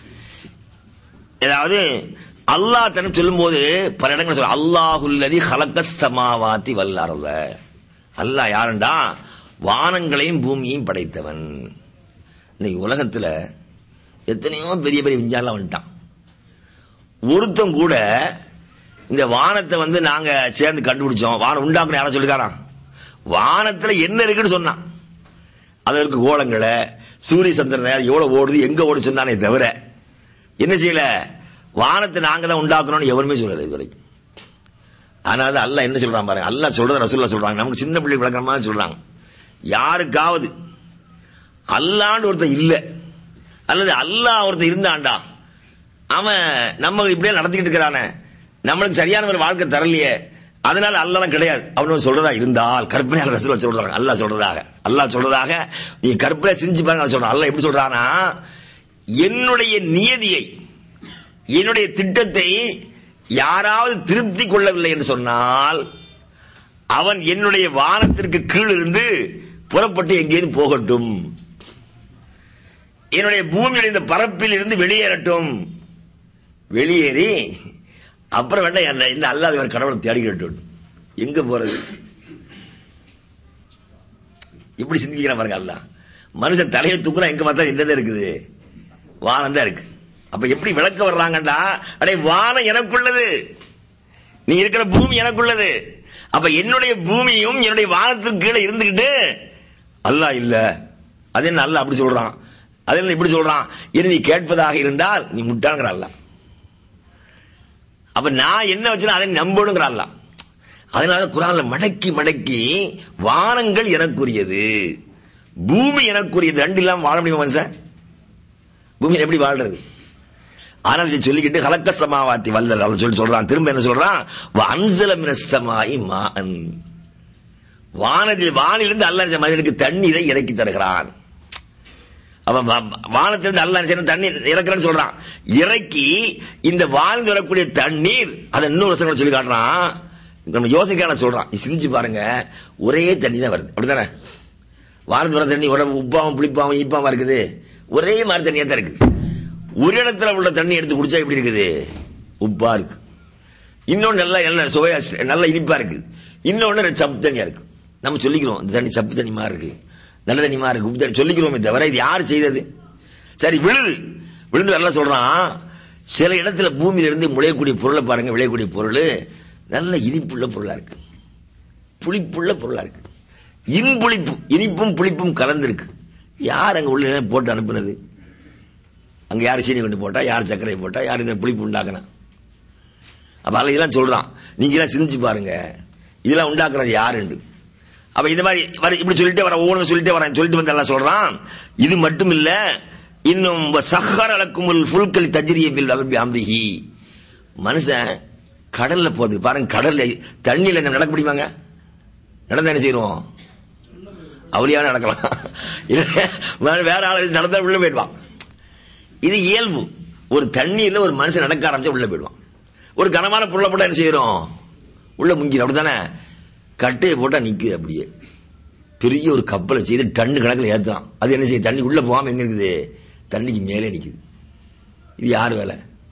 ஏதாவது அல்லாஹ் தன்னை சொல்லும் போது பல இடங்கள் சொல்ல அல்லாஹுல்லதி ஹலக்க சமாவாத்தி வல்லாரல்ல அல்லாஹ் யாருண்டா வானங்களையும் பூமியையும் படைத்தவன் இன்னைக்கு உலகத்துல எத்தனையோ பெரிய பெரிய விஞ்ஞானம் வந்துட்டான் ஒருத்தன் கூட இந்த வானத்தை வந்து நாங்க சேர்ந்து கண்டுபிடிச்சோம் வானம் உண்டாக்குன யாரும் சொல்லிருக்காரா வானத்துல என்ன இருக்குன்னு சொன்னான் அதற்கு கோலங்களை சூரிய சந்திரன் எவ்வளவு ஓடுது எங்க ஓடு சொன்னானே தவிர என்ன செய்யல வானத்தை நாங்க தான் உண்டாக்கணும்னு எவருமே சொல்லல இது வரைக்கும் அதனால தான் அல்லாஹ் என்ன சொல்றான் பாருங்க அல்லாஹ் சொல்றது ரசூல்லா சொல்றாங்க நமக்கு சின்ன பிள்ளை விளக்குற மாதிரி சொல்றாங்க யாருக்காவது அல்லாண்டு ஒருத்தன் இல்ல அல்லது அல்லாஹ் ஒருத்தன் இருந்தான்டா அவன் நம்ம இப்படியே நடத்திக்கிட்டு இருக்கிறானே நம்மளுக்கு சரியான ஒரு வாழ்க்கை தரலையே அதனால அல்லாஹ் கிடையாது அவனு சொல்றதா இருந்தால் கற்பனையாளர் ரசூல் சொல்றாங்க அல்லாஹ் சொல்றதாக அல்லாஹ் சொல்றதாக நீ கற்பனை செஞ்சு பாருங்க சொல்றான் அல்லாஹ் எப்படி சொல்றானா என்னுடைய நியதியை என்னுடைய திட்டத்தை யாராவது திருப்தி கொள்ளவில்லை என்று சொன்னால் அவன் என்னுடைய வானத்திற்கு கீழ் இருந்து புறப்பட்டு எங்கேயும் போகட்டும் என்னுடைய பூமியுடைய இந்த பரப்பில் இருந்து வெளியேறட்டும் வெளியேறி அப்புறம் வேண்டாம் என்ன இந்த அல்லாதவர் கடவுளை தேடிக்கிட்டு எங்க போறது இப்படி சிந்திக்கிற பாருங்க அல்ல மனுஷன் தலையை தூக்குறா எங்க பார்த்தா என்னதான் இருக்குது வானம் தான் இருக்கு அப்ப எப்படி விளக்க வர்றாங்கடா அடே வானம் எனக்குள்ளது நீ இருக்கிற பூமி எனக்குள்ளது அப்ப என்னுடைய பூமியும் என்னுடைய வானத்திற்கு கீழே இருந்துகிட்டு அல்லாஹ் இல்ல அது என்ன அல்லாஹ் அப்படி சொல்றான் அது என்ன இப்படி சொல்றான் இனி நீ கேட்பதாக இருந்தால் நீ முட்டாங்கிற அல்லாஹ் அப்ப நான் என்ன வச்சுனா அதை நம்பணுங்கிற அல்லாஹ் அதனால குரான்ல மடக்கி மடக்கி வானங்கள் எனக்குரியது பூமி எனக்குரியது ரெண்டு இல்லாம வாழ முடியுமா மனுஷன் பூமியில் எப்படி வாழ்றது ஆனால் இதை சொல்லிக்கிட்டு ஹலக்க சமாவாத்தி வல்லல் அவன் சொல்லி சொல்றான் திரும்ப என்ன சொல்றான் அன்சல மினசமாயி மான் வானத்தில் வானிலிருந்து அல்ல மனிதனுக்கு தண்ணீரை இறக்கி தருகிறான் அவன் வா- வானத்திலிருந்து அல்ல செய்யணும் தண்ணீர் இறக்குறேன்னு சொல்றான் இறக்கி இந்த வாழ்ந்து வரக்கூடிய தண்ணீர் அதை இன்னொரு வருஷம் சொல்லி காட்டுறான் நம்ம யோசிக்கான சொல்றான் நீ சிந்திச்சு பாருங்க ஒரே தண்ணி தான் வருது அப்படிதானே வாரத்து வர தண்ணி ஒரு உப்பாவும் புளிப்பாவும் இனிப்பாவும் இருக்குது ஒரே மாதிரி தண்ணியா தான் இருக்குது ஒரு இடத்துல உள்ள தண்ணி எடுத்து குடிச்சா எப்படி இருக்குது உப்பா இருக்கு இன்னொன்னு நல்லா நல்ல சுவையா நல்ல இனிப்பா இருக்கு இன்னொன்னு சப்பு தண்ணியா இருக்கு நம்ம சொல்லிக்கிறோம் இந்த தண்ணி சப்பு தண்ணிமா இருக்கு நல்ல தண்ணிமா இருக்கு உப்பு தண்ணி சொல்லிக்கிறோமே தவிர இது யார் செய்தது சரி விழுது விழுந்து நல்லா சொல்றான் சில இடத்துல பூமியில இருந்து முளையக்கூடிய பொருளை பாருங்க விளையக்கூடிய பொருள் நல்ல இனிப்புள்ள பொருளா இருக்கு புளிப்புள்ள பொருளா இருக்கு இன்புளிப்பு இனிப்பும் புளிப்பும் கலந்திருக்கு யார் அங்க உள்ள போட்டு அனுப்புனது அங்க யார் சீனி கொண்டு போட்டா யார் சர்க்கரை போட்டா யார் இந்த புளிப்பு உண்டாக்குனா அப்ப அல்ல இதெல்லாம் சொல்றான் நீங்க எல்லாம் சிந்திச்சு பாருங்க இதெல்லாம் உண்டாக்குறது யாருண்டு அப்ப இந்த மாதிரி வர- இப்படி சொல்லிட்டே வர ஒவ்வொன்று சொல்லிட்டே வரேன் சொல்லிட்டு வந்து எல்லாம் சொல்றான் இது மட்டும் இல்ல இன்னும் சஹர் அலக்குமுல் ஃபுல்கல் தஜ்ரிய பில் அபி அம்ரிஹி மனுஷன் கடல்ல போகுது பாருங்க கடல்ல தண்ணியில என்ன நடக்க முடியுமாங்க நடந்தா என்ன செய்வோம் அவளியா நடக்கலாம் இல்ல வேற- வேற ஆள் நடந்தா உள்ள போயிடுவான் இது இயல்பு ஒரு தண்ணீர்ல ஒரு மனுஷன் நடக்க ஆரம்பிச்சா உள்ள போயிடுவான் ஒரு கனமான புள்ள போட்டா என்ன செய்யறோம் உள்ள முங்கிடும் அப்படித்தானே கட்டையை போட்டா நிக்குது அப்படியே பெரிய ஒரு கப்பலை செய்து டன்னு கணக்கில் ஏத்துறான் அது என்ன செய்யுது தண்ணி உள்ள போகாம எங்க இருக்குது தண்ணிக்கு மேலே நிக்குது இது யார் வேலை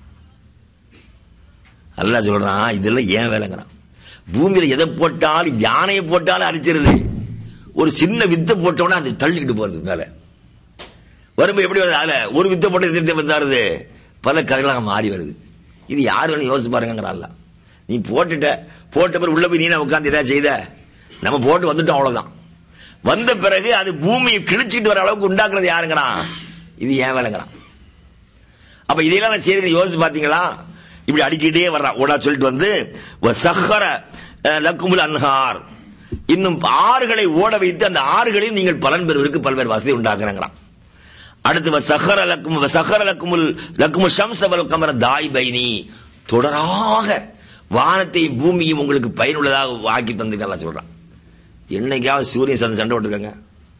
அல்லாஹ் சொல்றான் இதெல்லாம் ஏன் வேலைங்கிறான் பூமியில எதை போட்டாலும் யானையை போட்டாலும் அரிச்சிருது ஒரு சின்ன வித்தை போட்டோன்னா அது தள்ளிக்கிட்டு போறது மேல வரும்போது எப்படி வருது அதுல ஒரு வித்தை போட்டு எதிர்த்து வந்தாருது பல கதைகளாக மாறி வருது இது யார் வேணும் யோசிச்சு பாருங்கிறான்ல நீ போட்டுட்ட போட்ட பிறகு உள்ள போய் நீ உட்காந்து ஏதாவது செய்த நம்ம போட்டு வந்துட்டோம் அவ்வளவுதான் வந்த பிறகு அது பூமியை கிழிச்சிட்டு வர அளவுக்கு உண்டாக்குறது யாருங்கிறான் இது ஏன் வேலைங்கிறான் அப்ப இதையெல்லாம் நான் செய்தி யோசிச்சு பாத்தீங்களா இப்படி அடிக்கிட்டே வர்றான் ஓடா சொல்லிட்டு வந்து சஹர லக்குமுல் அன்ஹார் இன்னும் ஆறுகளை ஓட வைத்து அந்த ஆறுகளையும் நீங்கள் பலன் பெறுவதற்கு பல்வேறு வசதி உண்டாக்குறாங்களாம் அடுத்து வ சஹர லக்கும் வ சஹர லக்குமுல் லக்குமு ஷம்ஸ வல் கமர தாய் பைனி தொடராக வானத்தையும் பூமியும் உங்களுக்கு பயனுள்ளதாக ஆக்கி தந்திருக்கலாம் சொல்றான் என்னைக்காவது சூரியன் சண்டை சண்டை போட்டுருக்காங்க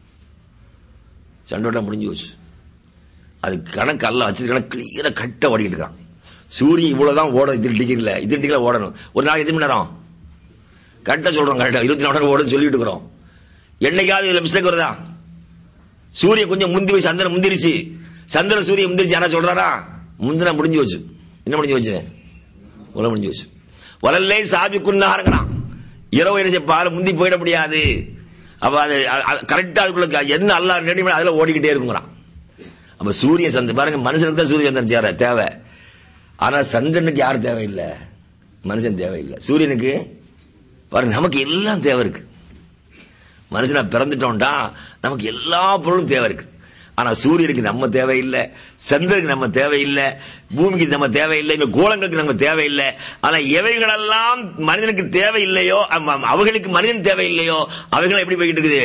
சண்டை போட்டா முடிஞ்சு போச்சு அது கணக்கு அல்ல வச்சிருக்கான கிளியரா கட்ட ஓடிக்கிட்டு இருக்கான் சூரியன் இவ்வளவுதான் ஓடும் இத்தனை டிகிரில இத்தனை டிகிரில ஓடணும் ஒரு நாளைக்கு எத்தனை மணி நேரம் கரெக்டா சொல்றோம் கரெக்டா இருபத்தி நாலு நேரம் ஓடுன்னு சொல்லிட்டு இருக்கிறோம் என்னைக்காவது இதுல மிஸ்டேக் வருதா சூரியன் கொஞ்சம் முந்தி போய் சந்திரன் முந்திருச்சு சந்திரன் சூரியன் முந்திருச்சு யாரா சொல்றாரா முந்தினா முடிஞ்சு வச்சு என்ன முடிஞ்சு வச்சு உலக முடிஞ்சு வச்சு வளல்லே சாபி குன்னாருங்கிறான் இரவு என்ன பாரு முந்தி போயிட முடியாது அப்ப அது கரெக்டா அதுக்குள்ள என்ன அல்லா ரெடி அதுல ஓடிக்கிட்டே இருக்குங்கிறான் அப்ப சூரிய சந்திரன் பாருங்க மனுஷனுக்கு தான் சூரிய சந்திரன் தேவை தேவை ஆனா சந்திரனுக்கு யார் தேவையில்லை மனுஷன் தேவையில்லை சூரியனுக்கு பாருங்க நமக்கு எல்லாம் தேவை இருக்கு மனுஷனா பிறந்துட்டோம்டா நமக்கு எல்லா பொருளும் தேவை இருக்கு ஆனா சூரியனுக்கு நம்ம தேவையில்லை சந்திரனுக்கு நம்ம தேவையில்லை பூமிக்கு நம்ம தேவையில்லை இந்த கோலங்களுக்கு நம்ம தேவையில்லை ஆனா எவைகளெல்லாம் மனிதனுக்கு தேவையில்லையோ அம்ம- அவர்களுக்கு மனிதன் தேவையில்லையோ அவைகள் எப்படி போய்கிட்டு இருக்குது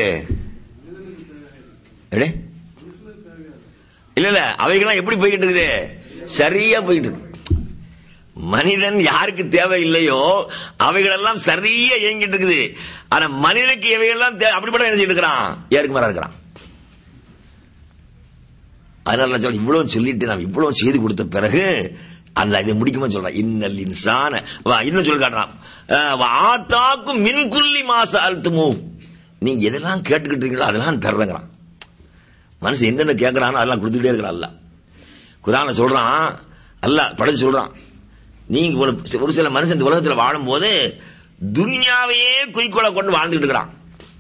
எடே? இல்ல இல்ல அவைகள்லாம் எப்படி போய்கிட்டு இருக்குது சரியா போயிட்டு இருக்கு மனிதன் யாருக்கு தேவை இல்லையோ அவைகளெல்லாம் சரியா இயங்கிட்டு இருக்குது ஆனா மனிதனுக்கு இவைகள்லாம் தே- அப்படிப்பட்ட என்ன செய்யிட்டு இருக்கிறான் ஏற்கு மேல இருக்கிறான் அதனால நான் சொல்றேன், இவ்வளவு சொல்லிட்டு நான் இவ்வளவு செய்து கொடுத்த பிறகு அல்ல இதை முடிக்குமா சொல்றான் இன்னல் இன்சான வா, இன்னும் சொல்லி காட்டுறான் அஹ், வ ஆத்தாக்கும் மின்குள்ளி மாச அழுத்துமோ நீ எதெல்லாம் கேட்டுக்கிட்டு இருக்கீங்களோ அதெல்லாம் தர்றங்கிறான் மனுஷன் என்னென்ன கேட்கறானோ அதெல்லாம் கொடுத்துட்டே இருக்கிறான் அல்ல குரான சொல்றான் அல்லாஹ் படைச்சு சொல்றான் நீங்க ஒரு ஒரு சில மனுஷன் இந்த உலகத்துல வாழும்போது துன்யாவையே குறிக்கோளை கொண்டு வாழ்ந்துட்டு இருக்கிறான்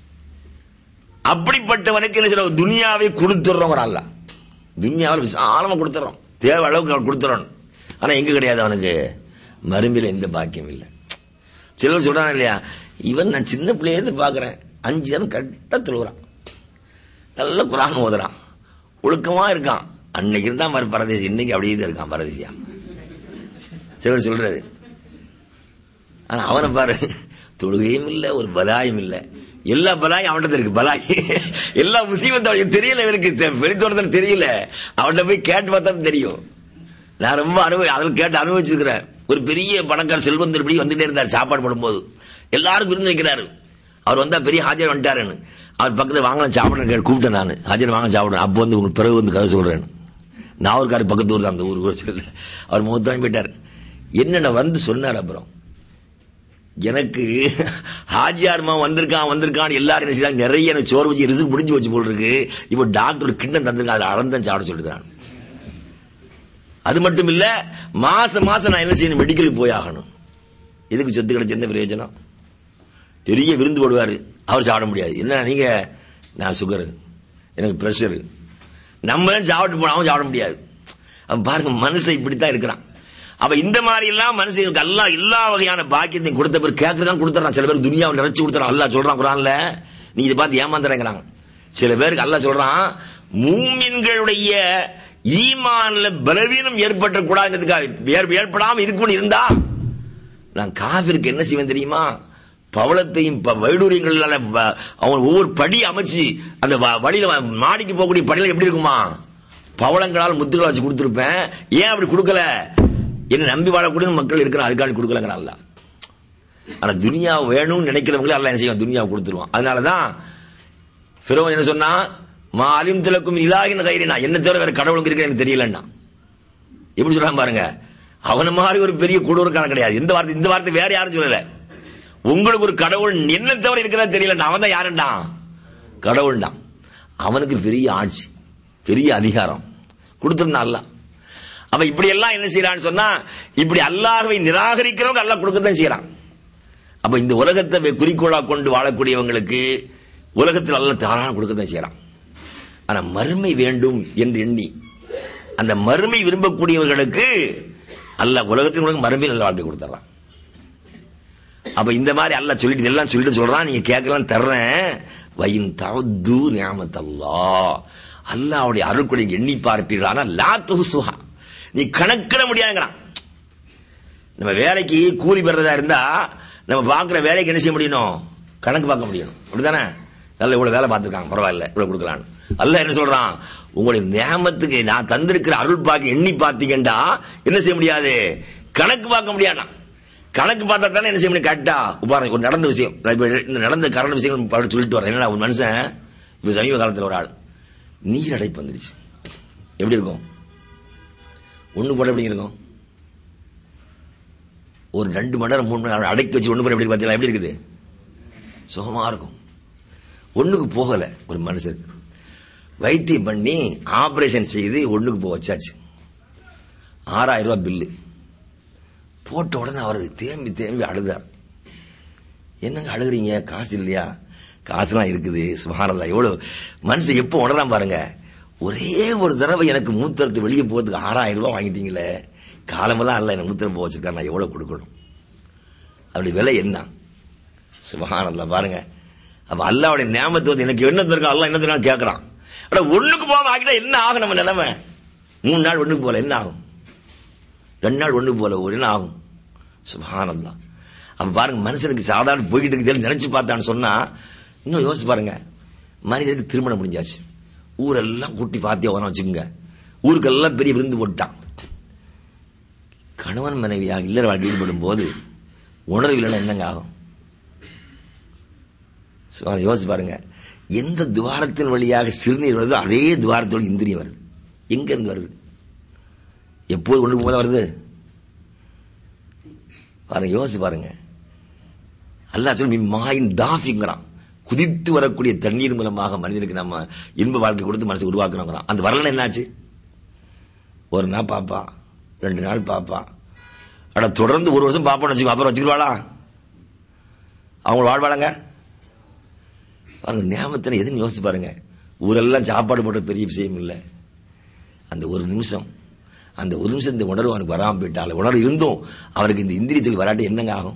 அப்படிப்பட்டவனுக்கு என்ன சில துன்யாவை கொடுத்துடுறோம் அல்ல துன்யாவில் விசாலமா கொடுத்துறோம் தேவை அளவுக்கு அவன் கொடுத்துறோம் ஆனா எங்க கிடையாது அவனுக்கு மரும்பில எந்த பாக்கியம் இல்லை சிலர் சொல்றாங்க இல்லையா இவன் நான் சின்ன பிள்ளையிருந்து பாக்குறேன் அஞ்சு ஜனம் கரெக்டா தொழுகிறான் நல்ல குரான் ஓதுறான் ஒழுக்கமா இருக்கான் அன்னைக்கு இருந்தா மாதிரி பரதேசி இன்னைக்கு அப்படியே தான் இருக்கான் பரதேசியா சிலர் சொல்றது ஆனா அவனை பாரு தொழுகையும் இல்ல ஒரு பலாயும் இல்ல எல்லா பலாயும் அவன்கிட்ட இருக்கு பலாய் எல்லா முசீபத்தும் அவனுக்கு தெரியல இவருக்கு தெ- வெளித்தோட்டத்தில் தெரியல அவன்கிட்ட போய் கேட்டு பார்த்தா தான் தெரியும் நான் ரொம்ப அனுபவி அதில் கேட்டு அனுபவிச்சிருக்கிறேன் ஒரு பெரிய பணக்கார செல்வந்தர் இப்படி வந்துட்டே இருந்தார் சாப்பாடு போடும்போது எல்லாருக்கும் விருந்து வைக்கிறாரு அவர் வந்தா பெரிய ஹாஜர் வந்துட்டாருன்னு அவர் பக்கத்துல வாங்கலாம் சாப்பிடுறேன் கேட்டு கூப்பிட்டேன் நான் ஹாஜர் வாங்க சாப்பிடுறேன் அப்போ வந்து உங்களுக்கு பிறகு வந்து கதை சொல்றேன் நாவூர்கார் பக்கத்து ஊர் தான் அந்த ஊர் கூட சொல்லல அவர் முகத்தான் போயிட்டார் என்னென்ன வந்து சொன்னார் அப்புறம் எனக்கு ஹாஜியார்மா வந்திருக்கான் வந்திருக்கான் எல்லாரும் என்ன செய்தாங்க நிறைய எனக்கு சோறு வச்சு ரிசுக்கு முடிஞ்சு வச்சு போல் இருக்கு இப்போ டாக்டர் ஒரு கிண்ணம் தந்திருக்கான் அதில் அளந்தான் சாப்பிட சொல்லிருக்கான் அது மட்டும் இல்ல மாசம் மாசம் நான் என்ன செய்யணும் மெடிக்கலுக்கு போய் ஆகணும் எதுக்கு சொத்து கிடைச்ச என்ன பிரயோஜனம் பெரிய விருந்து போடுவாரு அவர் சாப்பிட முடியாது என்ன நீங்க நான் சுகர் எனக்கு பிரஷர் நம்ம தான் சாப்பிட்டு போனாலும் சாப்பிட முடியாது அவன் பாருங்க மனுஷன் இப்படித்தான் இருக்கிறான் அப்ப இந்த மாதிரி எல்லாம் மனுஷனுக்கு எல்லாம் எல்லா வகையான பாக்கியத்தையும் கொடுத்த பேர் கேட்கறதான் கொடுத்துறான் சில பேர் துனியாவை நிறைச்சு கொடுத்துறான் அல்லாஹ் சொல்றான் குரான்ல நீ இதை பார்த்து ஏமாந்துறேங்கிறாங்க சில பேருக்கு அல்லாஹ் சொல்றான் மூமின்களுடைய ஈமான்ல பலவீனம் ஏற்பட்ட கூடாதுங்கிறதுக்காக ஏற்படாம இருக்கும்னு இருந்தா நான் காவிற்கு என்ன செய்வேன் தெரியுமா பவளத்தையும் ப- வைடூரியங்களால வ- அவன் ஒவ்வொரு படி அமைச்சு அந்த வ- வழியில வ- மாடிக்கு போகக்கூடிய படியில எப்படி இருக்குமா பவளங்களால் முத்துக்களை வச்சு கொடுத்துருப்பேன் ஏன் அப்படி கொடுக்கல என்ன நம்பி வாழக்கூடிய மக்கள் இருக்கிற அதுக்காண்டி கொடுக்கலங்கிறான்ல ஆனா துனியா வேணும்னு நினைக்கிறவங்களே அல்லாஹ் என்ன செய்வான் துனியாவை கொடுத்துருவான் அதனாலதான் ஃபிரோன் என்ன சொன்னா மா அலிம் திலக்கும் இலாகின் கைரினா என்ன தவிர வேற கடவுளுக்கு இருக்கு எனக்கு தெரியலன்னா எப்படி சொல்றான் பாருங்க அவன மாதிரி ஒரு பெரிய கொடூரக்காரன் கிடையாது இந்த வார்த்தை இந்த வார்த்தை வேற யாரும் சொல்லல உங்களுக்கு ஒரு கடவுள் என்ன தவிர இருக்கிறதா தெரியல அவன் தான் யாருண்டா கடவுள்டா அவனுக்கு பெரிய ஆட்சி பெரிய அதிகாரம் கொடுத்திருந்தான் அல்லாஹ் அவன் இப்படி எல்லாம் என்ன செய்யறான்னு சொன்னா இப்படி அல்லாஹ்வை நிராகரிக்கிறவங்க அல்லாஹ் கொடுக்கத்தான் செய்யறான் அப்ப இந்த உலகத்தை வே- குறிக்கோளா கொண்டு வாழக்கூடியவங்களுக்கு உலகத்தில் அல்லாஹ் தாராளம் கொடுக்கத்தான் செய்யறான் ஆனா மறுமை வேண்டும் என்று எண்ணி அந்த மறுமை விரும்பக்கூடியவர்களுக்கு அல்லாஹ் உலகத்தில் உனக்கு மறுமையில் நல்ல வாழ்க்கை கொடுத்துறான் அப்ப இந்த மாதிரி அல்லாஹ் சொல்லிட்டு எல்லாம் சொல்லிட்டு சொல்றான் நீங்க கேட்கலாம் தர்றேன் வயின் தவது நியாமத்தல்லா அல்லாஹ்வுடைய அருள்கொடை எண்ணி பார்ப்பீர்கள் ஆனா லா துஹ்சுஹா நீ கணக்கிட முடியாதுங்கிறான் நம்ம வேலைக்கு கூலி பெறதா இருந்தா நம்ம பார்க்குற வேலைக்கு என்ன செய்ய முடியணும் கணக்கு பார்க்க முடியணும் அப்படிதானே நல்ல இவ்வளவு வேலை பார்த்துருக்காங்க பரவாயில்ல இவ்வளவு கொடுக்கலான்னு அல்ல என்ன சொல்றான் உங்களுடைய நியமத்துக்கு நான் தந்திருக்கிற அருள் பார்க்க எண்ணி பார்த்தீங்கண்டா என்ன செய்ய முடியாது கணக்கு பார்க்க முடியாதா கணக்கு பார்த்தா தானே என்ன செய்ய முடியும் கரெக்டா பாருங்க ஒரு நடந்த விஷயம் நான் இப்ப இந்த நடந்த கரண்ட் விஷயம் படி சொல்லிட்டு வரேன் என்னடா ஒரு மனுஷன் இப்ப சமீப காலத்தில் ஒரு ஆள் நீர் அடைப்பு வந்துருச்சு எப்படி இருக்கும் ஒண்ணு போல எப்படி இருக்கும் ஒரு ரெண்டு மணி நேரம் மூணு மணி நேரம் அடக்கி வச்சு ஒண்ணு போல எப்படி பார்த்தீங்களா எப்படி இருக்குது சுகமா இருக்கும் ஒண்ணுக்கு போகல ஒரு மனுஷருக்கு வைத்தியம் பண்ணி ஆபரேஷன் செய்து ஒண்ணுக்கு போக வச்சாச்சு ஆறாயிரம் ரூபாய் பில்லு போட்ட உடனே அவர் தேம்பி தேம்பி அழுதார் என்னங்க அழுகுறீங்க காசு இல்லையா காசுலாம் இருக்குது சுமாரதா எவ்வளவு மனுஷன் எப்போ உணராம பாருங்க ஒரே ஒரு தடவை எனக்கு மூத்தரத்து வெளியே போகிறதுக்கு ஆறாயிரம் ரூபாய் வாங்கிட்டீங்களே காலமெல்லாம் அல்ல எனக்கு மூத்தரம் போக வச்சிருக்கா நான் எவ்வளவு கொடுக்கணும் அப்படி விலை என்ன சுபஹானல்லா பாருங்க அப்ப அல்லாவுடைய நியாமத்தை வந்து எனக்கு என்ன தருக்கா அல்லா என்ன தருக்கா கேட்கறான் அட ஒண்ணுக்கு போக ஆகிட்டா என்ன ஆகும் நம்ம நிலைமை மூணு நாள் ஒண்ணுக்கு போல என்ன ஆகும் ரெண்டு நாள் ஒண்ணுக்கு போல ஒரு என்ன ஆகும் சுபஹானல்லா அப்ப பாருங்க மனுஷனுக்கு சாதாரண போய்கிட்டு இருக்குது நினைச்சு பார்த்தான்னு சொன்னா இன்னும் யோசிச்சு பாருங்க மனிதனுக்கு திருமணம் முடிஞ்சாச்சு ஊரெல்லாம் கூட்டி பார்த்தியா வர வச்சுக்கோங்க ஊருக்கெல்லாம் பெரிய விருந்து போட்டான் கணவன் மனைவியாக இல்லற வாழ்க்கை ஈடுபடும் போது உணர்வு இல்லைன்னா என்னங்க ஆகும் சும்மா யோசிச்சு பாருங்க எந்த துவாரத்தின் வழியாக சிறுநீர் வருதோ அதே துவாரத்தோட இந்திரியம் வருது எங்க இருந்து வருது எப்போது ஒண்ணுக்கு போத வருது பாருங்க யோசிச்சு பாருங்க அல்லாஹ் சொல்லி மாயின் தாஃபிங்கிறான் குதித்து வரக்கூடிய தண்ணீர் மூலமாக மனிதனுக்கு நம்ம இன்ப வாழ்க்கை கொடுத்து மனசு உருவாக்கணுங்கிறான் அந்த வரல என்னாச்சு ஒரு நாள் பாப்பா ரெண்டு நாள் பாப்பா அட தொடர்ந்து ஒரு வருஷம் பாப்பான்னு வச்சுக்கோ அப்புறம் வச்சுக்கிடுவாளா அவங்க வாழ்வாளங்க பாருங்க நியாமத்தின எதுன்னு யோசிச்சு பாருங்க ஊரெல்லாம் சாப்பாடு போட்ட பெரிய விஷயம் இல்லை அந்த ஒரு நிமிஷம் அந்த ஒரு நிமிஷம் இந்த உணர்வு அவனுக்கு வராமல் போயிட்டால உணர்வு இருந்தும் அவருக்கு இந்த இந்திரியத்துக்கு வராட்டி என்னங்க ஆகும்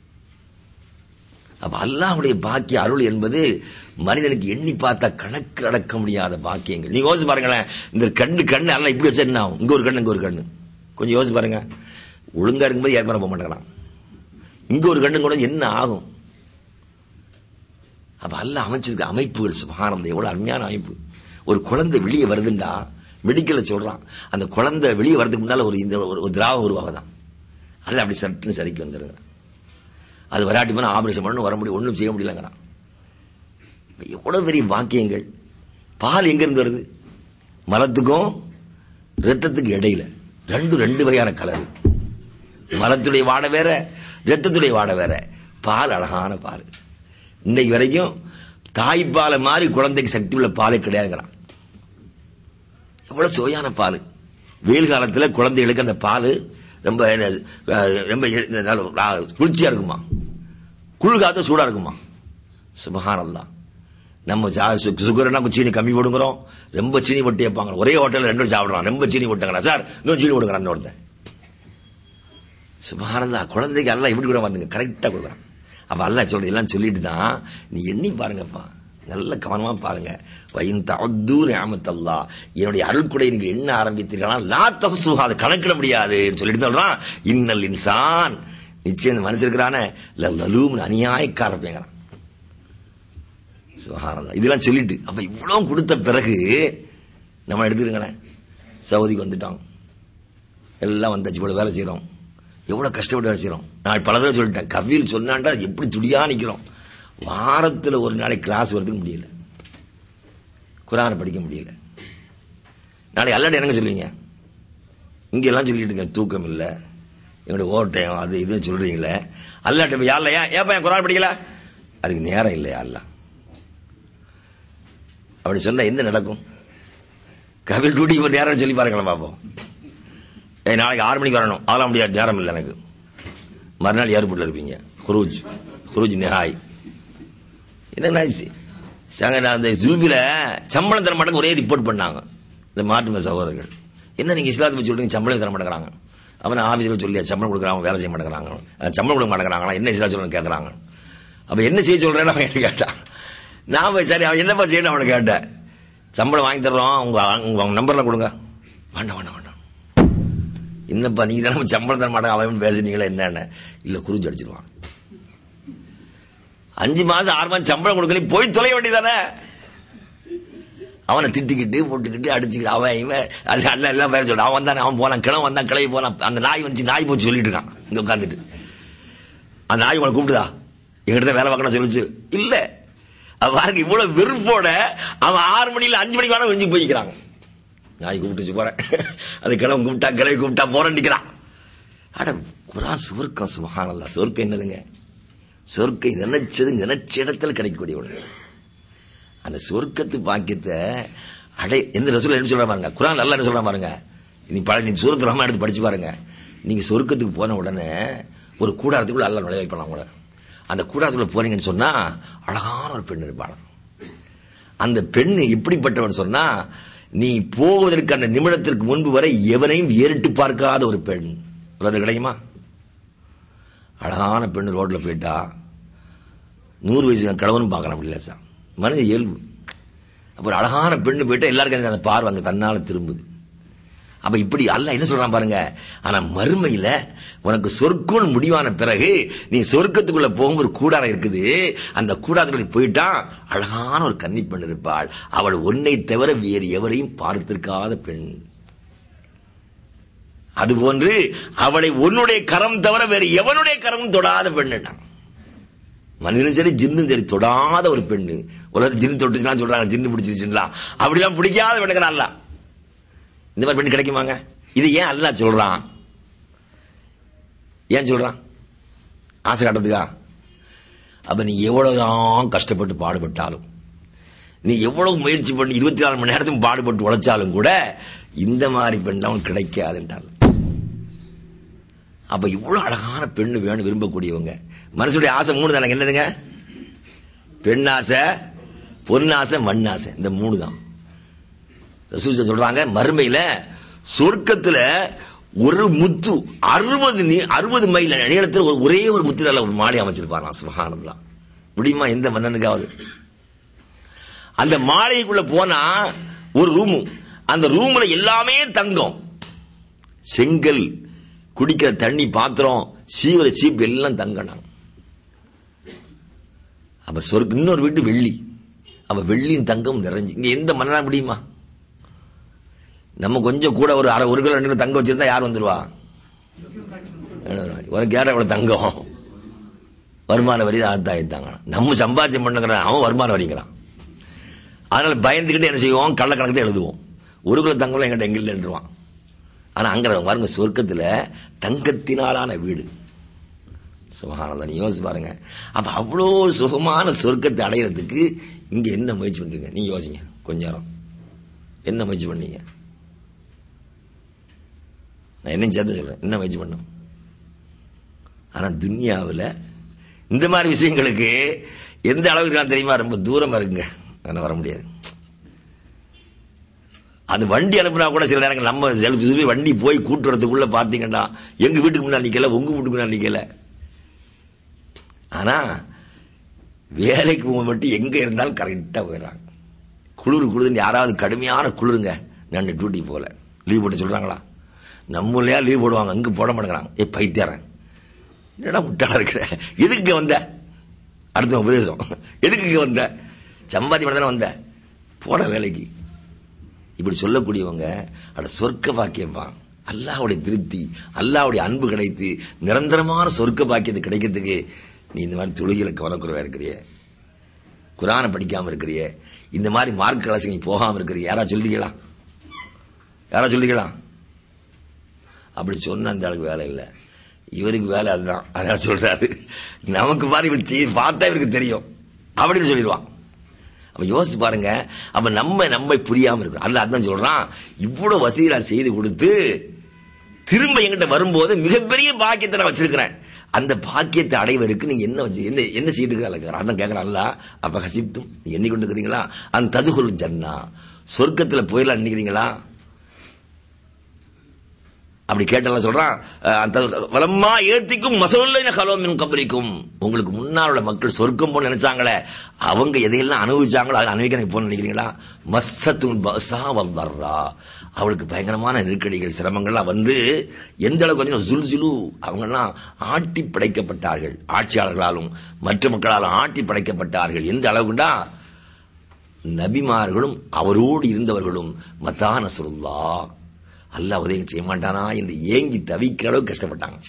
அப்ப அல்லாஹ்வுடைய பாக்கிய அருள் என்பது மனிதனுக்கு எண்ணி பார்த்தா கணக்கு அடக்க முடியாத பாக்கியங்கள் நீங்க யோசிச்சு பாருங்களேன் இந்த கண்ணு கண்ணு அல்ல இப்படி வச்சா என்ன ஆகும் இங்க ஒரு கண்ணு இங்க ஒரு கண்ணு கொஞ்சம் யோசிச்சு பாருங்க ஒழுங்கா இருக்கும்போது ஏற்கனவே போக மாட்டேங்கிறான் இங்க ஒரு கண்ணு கூட என்ன ஆகும் அப்ப அல்ல அமைச்சிருக்க அமைப்புகள் சுபானந்த எவ்வளவு அருமையான அமைப்பு ஒரு குழந்தை வெளியே வருதுண்டா மெடிக்கல்ல சொல்றான் அந்த குழந்தை வெளியே வரதுக்கு முன்னால ஒரு இந்த ஒரு ஒரு திராவம் உருவாகதான் அல்ல அப்படி சட்டுன்னு சரிக்கு வந்துருங்க அது வராட்டி போனா ஆபரேஷன் பண்ணணும் வர முடியும் ஒன்றும் செய்ய முடியலங்கிறான் எவ்வளவு பெரிய பாக்கியங்கள் பால் எங்க இருந்து வருது மலத்துக்கும் ரத்தத்துக்கு இடையில ரெண்டு ரெண்டு வகையான கலர் மலத்துடைய வாடை வேற ரத்தத்துடைய வாடை வேற பால் அழகான பால் இன்னைக்கு வரைக்கும் தாய்ப்பாலை மாதிரி குழந்தைக்கு சக்தி உள்ள பாலே கிடையாதுங்கிறான் எவ்வளவு சுவையான பால் வெயில் காலத்துல குழந்தைகளுக்கு அந்த பால் ரொம்ப அஹ், ரொம்ப நல்ல குளிர்ச்சியா இருக்குமா குளிர் காலத்துல சூடா இருக்குமா சுபகானந்தான் நம்ம சா- சு- சுகர்னா கொஞ்சம் சீனி கம்மி போடுங்கிறோம் ரொம்ப சீனி போட்டு வைப்பாங்க ஒரே ஹோட்டல்ல ரெண்டு பேரும் சாப்பிடுறான் ரொம்ப சீனி போட்டாங்களா சார் இன்னும் சீனி கொடுக்குறான் ஒருத்தன் சுபகானந்தா குழந்தைக்கு எல்லாம் எப்படி கூட வந்துங்க கரெக்டா கொடுக்குறான் அப்ப அல்ல சொல்றது எல்லாம் சொல்லிட்டு தான் நீ எண்ணி பாருங்கப்பா நல்ல கவனமா பாருங்க வயின் தவத்து நியாமத்தல்லா என்னுடைய அருள்குடை நீங்க என்ன ஆரம்பித்தீர்களா லா தகுசுஹா அதை கணக்கிட முடியாது சொல்லிட்டு சொல்றான் இன்னல் இன்சான் நிச்சயம் இந்த மனுஷன் இருக்கிறானே லலூம் அநியாயக்காரப்பேங்கிறான் சுகானந்தா இதெல்லாம் சொல்லிட்டு அப்ப இவ்வளவு கொடுத்த பிறகு நம்ம எடுத்துருங்களேன் சவுதிக்கு வந்துட்டோம் எல்லாம் வந்தாச்சு இவ்வளவு வேலை செய்றோம் எவ்வளவு கஷ்டப்பட்டு வேலை செய்யறோம் நான் பல தடவை சொல்லிட்டேன் கவியில் சொன்னாண்டா எப்படி துடியா நிக்கிறோம் வாரத்துல ஒரு நாளைக்கு கிளாஸ் வரதுக்கு முடியல குரானை படிக்க முடியல நாளைக்கு அல்லாட்ட என்னங்க சொல்லுவீங்க இங்க எல்லாம் சொல்லிட்டு இருக்கேன் தூக்கம் இல்ல என்னுடைய ஓவர் டைம் அது இதுன்னு சொல்றீங்களே அல்லாட்ட போய் யாரில் ஏன் ஏப்பா என் குரான் படிக்கல அதுக்கு நேரம் இல்லையா அல்ல அப்படி சொன்னா என்ன நடக்கும் கபில் டூட்டிக்கு ஒரு நேரம் சொல்லி பாருங்களேன் பாப்போம் ஏய் நாளைக்கு ஆறு மணிக்கு வரணும் அதெல்லாம் முடியாது நேரம் இல்லை எனக்கு மறுநாள் ஏர்போர்ட்ல இருப்பீங்க குரூஜ் குரூஜ் நிஹாய் என்ன சங்க நான் அந்த ஜூபில சம்பளம் தர மாட்டேங்க ஒரே ரிப்போர்ட் பண்ணாங்க இந்த மாட்டு சகோதரர்கள் என்ன நீங்க இஸ்லாத்தை பத்தி சொல்றீங்க சம்பளம் தர மாட்டேங்கிறாங்க அவன் ஆபீஸ்ல சொல்லி சம்பளம் கொடுக்குறாங்க வேலை செய்ய மாட்டேங்கிறாங்க அஹ் சம்பளம் கொடுக்க மாட்டேங்கிறாங்களா என்ன இஸ்லாம் சொல்லணும் கேட்கறாங்க அப்ப என்ன செய்ய சொல்றேன்னு அவன் என்கிட்ட கேட்டான் நான் போய் சரி அவன் என்னப்பா செய்யணும் அவனை கேட்டேன் சம்பளம் வாங்கி தர்றோம் உங்க உங்க நம்பர்ல கொடுங்க வேண்டாம் வேண்டாம் வேண்டாம் என்னப்பா நீங்க தானே சம்பளம் தர மாட்டாங்க அவன் பேசுனீங்களா என்னன்னு இல்ல குறிஞ்சு அடிச்சிருவான் அஞ்சு மாசம் ஆறு மாசம் சம்பளம் கொடுக்கல போய் தொலைய வேண்டியதானே அவனை திட்டிக்கிட்டு போட்டுக்கிட்டு அடிச்சுக்கிட்டு அவன் இவன் அல்ல அல்ல எல்லாம் பேர சொல்றான் அவன் வந்தான் அவன் போனான் கிளம்ப வந்தான் கிளம்பி போனான் அந்த நாய் வந்து நாய் போச்சு சொல்லிட்டு இருக்கான் இங்க உட்காந்துட்டு அந்த நாய் உங்களை கூப்பிடுதா எங்கிட்ட வேலை பார்க்கணும் சொல்லுச்சு இல்ல அவன் பாருங்க இவ்வளவு வெறுப்போட அவன் ஆறு மணில அஞ்சு மணிக்கு வேணா வெஞ்சு போய்க்கிறாங்க நாய் கூப்பிட்டுச்சு போறேன் அது கிளம்பி கூப்பிட்டா கிளம்பி கூப்பிட்டா போறேன் நிக்கிறான் அட குரான் சுவர்க்கம் சுபஹானல்லாஹ் சொர்க்கம் என்னதுங்க சொர்க்கம் நினைச்சது நினைச்ச இடத்துல கிடைக்கக்கூடிய ஒண்ணு அந்த சொர்க்கத்து பாக்கியத்தை அடை எந்த ரசூல் என்ன சொல்ற பாருங்க குரான் நல்லா என்ன சொல்ற பாருங்க நீ பழ நீ சூரத்து ரஹ்மான் எடுத்து படிச்சு பாருங்க நீங்க சொர்க்கத்துக்கு போன உடனே ஒரு கூடாரத்துக்குள்ள அல்ல நுழைய வைப்பாங்க உங்களை அந்த கூடாரத்துக்குள்ள போனீங்கன்னு சொன்னா அழகான ஒரு பெண் இருப்பாள் அந்த பெண்ணு எப்படிப்பட்டவன் சொன்னா நீ போவதற்கு அந்த நிமிடத்திற்கு முன்பு வரை எவனையும் ஏறிட்டு பார்க்காத ஒரு பெண் அது கிடைக்குமா அழகான பெண்ணு ரோட்ல போயிட்டா நூறு வயசு கிழவனும் பார்க்கலாம் இல்ல சார் மனித இயல்பு அப்ப ஒரு அழகான பெண்ணு போயிட்டா எல்லாருக்கும் எனக்கு அந்த பார்வை அங்க தன்னால திரும்புது அப்ப இப்படி அல்ல என்ன சொல்றான் பாருங்க ஆனா மறுமையில உனக்கு சொர்க்கம் முடிவான பிறகு நீ சொர்க்கத்துக்குள்ள போகும் ஒரு கூடாரம் இருக்குது அந்த கூடாரத்துக்குள்ள போயிட்டா அழகான ஒரு கன்னி பெண் இருப்பாள் அவள் உன்னை தவிர வேறு எவரையும் பார்த்திருக்காத பெண் அதுபோன்று அவளை உன்னுடைய கரம் தவிர வேறு எவனுடைய கரமும் தொடாத பெண்ணுடா மனிதனும் சரி ஜின்னும் சரி தொடாத ஒரு பெண்ணு உலகத்து ஜின்னு தொட்டுச்சுலாம் சொல்றாங்க ஜின்னு பிடிச்சிருச்சுங்களா அப்படிலாம் பிடிக்காத பெண்ணுக்கிறான் அல்ல இந்த மாதிரி பெண் கிடைக்குமாங்க இது ஏன் அல்ல சொல்றான் ஏன் சொல்றான் ஆசை காட்டுறதுக்கா அப்ப நீ எவ்வளவுதான் கஷ்டப்பட்டு பாடுபட்டாலும் நீ எவ்வளவு முயற்சி பண்ணி இருபத்தி நாலு மணி நேரத்துக்கு பாடுபட்டு உழைச்சாலும் கூட இந்த மாதிரி பெண் தான் உனக்கு கிடைக்காதுன்றால் அப்ப இவ்வளவு அழகான பெண்ணு வேணும் விரும்பக்கூடியவங்க மனசுடைய ஆசை மூணு தானே என்னதுங்க பெண் ஆசை பொன்னாசை மண்ணாசை இந்த மூணு தான் ரசூச சொல்றாங்க மறுமையில சொர்க்கத்துல ஒரு முத்து அறுபது அறுபது மைல் நீளத்தில் ஒரு ஒரே ஒரு முத்துல ஒரு மாடி அமைச்சிருப்பாராம் சுபஹானல்லா முடியுமா எந்த மன்னனுக்காவது அந்த மாளிகைக்குள்ள போனா ஒரு ரூமு அந்த ரூம்ல எல்லாமே தங்கம் செங்கல் குடிக்கிற தண்ணி பாத்திரம் சீவர சீப் எல்லாம் தங்கணும் அப்ப சொர்க்க இன்னொரு வீட்டு வெள்ளி அப்ப வெள்ளியும் தங்கம் நிறைஞ்சு இங்க எந்த மன்னனா முடியுமா நம்ம கொஞ்சம் கூட ஒரு அரை ஒரு கிலோ ரெண்டு கிலோ தங்கம் வச்சிருந்தா யார் வந்துருவா உனக்கு யார் அவ்வளவு தங்கம் வருமான வரி ஆத்தாயிட்டாங்க நம்ம சம்பாத்தியம் பண்ணுங்கிறான் அவன் வருமான வரிங்கிறான் அதனால பயந்துக்கிட்டு என்ன செய்வோம் கள்ளக்கணக்கு எழுதுவோம் ஒரு கிலோ தங்கம் எங்கிட்ட எங்க இல்லைன்றுவான் ஆனா அங்க பாருங்க சொர்க்கத்துல தங்கத்தினாலான வீடு சுகானந்தன் யோசிச்சு பாருங்க அப்ப அவ்வளோ சுகமான சொர்க்கத்தை அடையிறதுக்கு இங்க என்ன முயற்சி பண்றீங்க நீங்க யோசிங்க கொஞ்ச நேரம் என்ன முயற்சி பண்ணீங்க நான் என்ன சேர்த்து சொல்றேன் என்ன முயற்சி பண்ணும் ஆனா துன்யாவில் இந்த மாதிரி விஷயங்களுக்கு எந்த அளவுக்கு நான் தெரியுமா ரொம்ப தூரமா இருக்குங்க அதனால வர முடியாது அது வண்டி அனுப்புனா கூட சில நேரங்கள் நம்ம செல்ஃபி வண்டி போய் கூட்டு வரதுக்குள்ள பாத்தீங்கன்னா எங்க வீட்டுக்கு முன்னாடி நிக்கல உங்க வீட்டுக்கு முன்னாடி நிக்கல ஆனா வேலைக்கு போக மட்டும் எங்க இருந்தாலும் கரெக்டா போயிடறாங்க குளிர் குளிர்னு யாராவது கடுமையான குளிருங்க நான் டியூட்டி போல லீவ் போட்டு சொல்றாங்களா நம்மளையா லீவ் போடுவாங்க அங்க போட மாட்டேங்கிறாங்க ஏ பைத்தியாரன் என்னடா முட்டாளா இருக்கிற எதுக்கு இங்க வந்த அடுத்த உபதேசம் எதுக்கு இங்க வந்த சம்பாதி பண்ண வந்த போன வேலைக்கு இப்படி சொல்லக்கூடியவங்க அட சொர்க்க பாக்கியம்ப்பா அல்லாஹ்வுடைய திருப்தி அல்லாஹ்வுடைய அன்பு கிடைத்து நிரந்தரமான சொர்க்க பாக்கியது கிடைக்கிறதுக்கு நீ இந்த மாதிரி தொழுகையில கவனக்குறைவா இருக்கிறிய குரானை படிக்காம இருக்கிறிய இந்த மாதிரி மார்க் கிளாஸுக்கு நீ போகாம இருக்கிறிய யாரா சொல்றீங்களா யாரா சொல்றீங்களா அப்படி சொன்ன அந்த ஆளுக்கு வேலை இல்லை இவருக்கு வேலை அதுதான் அதனால சொல்றாரு நமக்கு பாரு இவர் செய்ய- பார்த்தா இவருக்கு தெரியும் அப்படின்னு சொல்லிடுவான் அப்ப யோசிச்சு பாருங்க அப்ப நம்ம நம்மை புரியாம இருக்கிறோம் அல்ல அதான் சொல்றான் இவ்வளவு வசதி நான் செய்து கொடுத்து திரும்ப என்கிட்ட வரும்போது மிகப்பெரிய பாக்கியத்தை நான் வச்சிருக்கிறேன் அந்த பாக்கியத்தை அடைவதற்கு நீங்க என்ன வச்சு என்ன என்ன செய்யிட்டு இருக்கிறாங்க அதான் கேட்கறான் அல்ல அப்ப ஹசிப்தும் நீங்க எண்ணிக்கொண்டு இருக்கிறீங்களா அந்த ததுகுல் ஜன்னா சொர்க்கத்துல போயிடலாம் நினைக்கிறீங்களா அப்படி கேட்டாலும் சொல்றான் அஹ், அந்த வலம்மா ஏத்திக்கும் மசோல்லைன கலோமின் கபரிக்கும் உங்களுக்கு முன்னால் உள்ள மக்கள் சொர்க்கம் போன்னு நினைச்சாங்களே அவங்க எதையெல்லாம் அனுபவிச்சாங்களோ அதை அனுபவிக்க எனக்கு போன்னு நினைக்கிறீங்களா மஸ்ஸத்துன் பஸா வல்லர்ரா அவளுக்கு பயங்கரமான நெருக்கடிகள் சிரமங்கள்லாம் வந்து எந்த அளவுக்கு வந்து ஜுல் ஜுலு அவங்கெல்லாம் ஆட்டி படைக்கப்பட்டார்கள் ஆட்சியாளர்களாலும் மற்ற மக்களாலும் ஆட்டி படைக்கப்பட்டார்கள் எந்த அளவுக்குண்டா நபிமார்களும் அவரோடு இருந்தவர்களும் மத்தா நசருல்லா அல்லாஹ் உதவி செய்ய மாட்டானா என்று ஏங்கி தவிக்கிற அளவுக்கு கஷ்டப்பட்டாங்க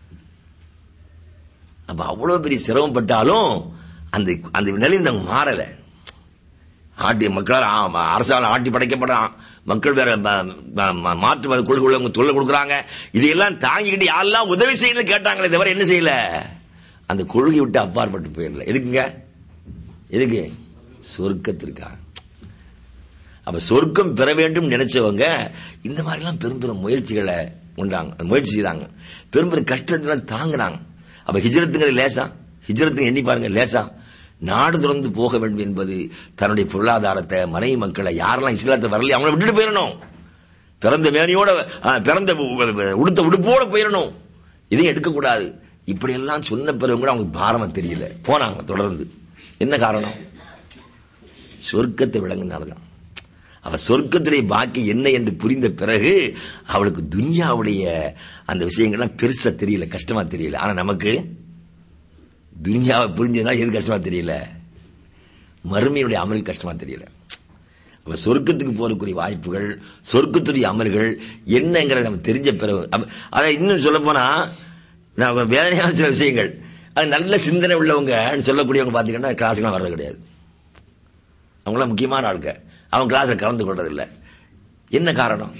அப்ப அவ்வளவு பெரிய சிரமப்பட்டாலும் அந்த அந்த நிலையில் அவங்க மாறல ஆட்டி மக்களால் ஆ- அரசால் ஆட்டி படைக்கப்படுறான் மக்கள் வேற ம- ம- ம- மாற்று மத கொள்கை உள்ளவங்க தொல்லை கொடுக்குறாங்க இதையெல்லாம் தாங்கிக்கிட்டு யாரெல்லாம் உதவி செய்யணும்னு கேட்டாங்களே தவிர என்ன செய்யல அந்த கொள்கை விட்டு அப்பாற்பட்டு போயிடல எதுக்குங்க எதுக்கு சொர்க்கத்திற்கா அப்ப சொர்க்கம் பெற வேண்டும் நினைச்சவங்க இந்த மாதிரிலாம் பெரும் பெரும் முயற்சிகளை உண்டாங்க முயற்சி செய்தாங்க பெரும் பெரும் கஷ்டத்தெல்லாம் தாங்குனாங்க அப்ப ஹிஜ்ரத்துங்கிறது லேசா ஹிஜ்ரத்துங்க எண்ணி பாருங்க லேசா நாடு துறந்து போக வேண்டும் என்பது தன்னுடைய பொருளாதாரத்தை மனைவி மக்களை யாரெல்லாம் இஸ்லாத்தை வரலையோ அவங்கள விட்டுட்டு போயிடணும் பிறந்த மேனியோட ஆ, பிறந்த உ- உடுத்த உடுப்போட போயிடணும் இதையும் எடுக்கக்கூடாது இப்படி எல்லாம் சொன்ன பிறகு கூட அவங்களுக்கு பாரமா தெரியல போனாங்க தொடர்ந்து என்ன காரணம் சொர்க்கத்தை விளங்குனால்தான் அவ சொர்க்கத்துடைய பாக்கி என்ன என்று புரிந்த பிறகு அவளுக்கு துன்யாவுடைய அந்த விஷயங்கள்லாம் பெருசா தெரியல கஷ்டமா தெரியல ஆனா நமக்கு துன்யாவை புரிஞ்சதுனால எது கஷ்டமா தெரியல மறுமையுடைய அமல் கஷ்டமா தெரியல அப்ப சொர்க்கத்துக்கு போறதுக்குரிய வாய்ப்புகள் சொர்க்கத்துடைய அமல்கள் என்னங்கிறத நம்ம தெரிஞ்ச பிறகு அப்ப- அதை இன்னும் சொல்ல போனா நான் வேதனையான சில விஷயங்கள் அது நல்ல சிந்தனை உள்ளவங்க சொல்லக்கூடியவங்க பாத்தீங்கன்னா கிளாஸுக்குலாம் வர்றது கிடையாது அவங்களாம் முக்கியமான ஆளுங்க அவங்க கிளாஸ்ல கலந்து கொள்றது இல்ல என்ன காரணம்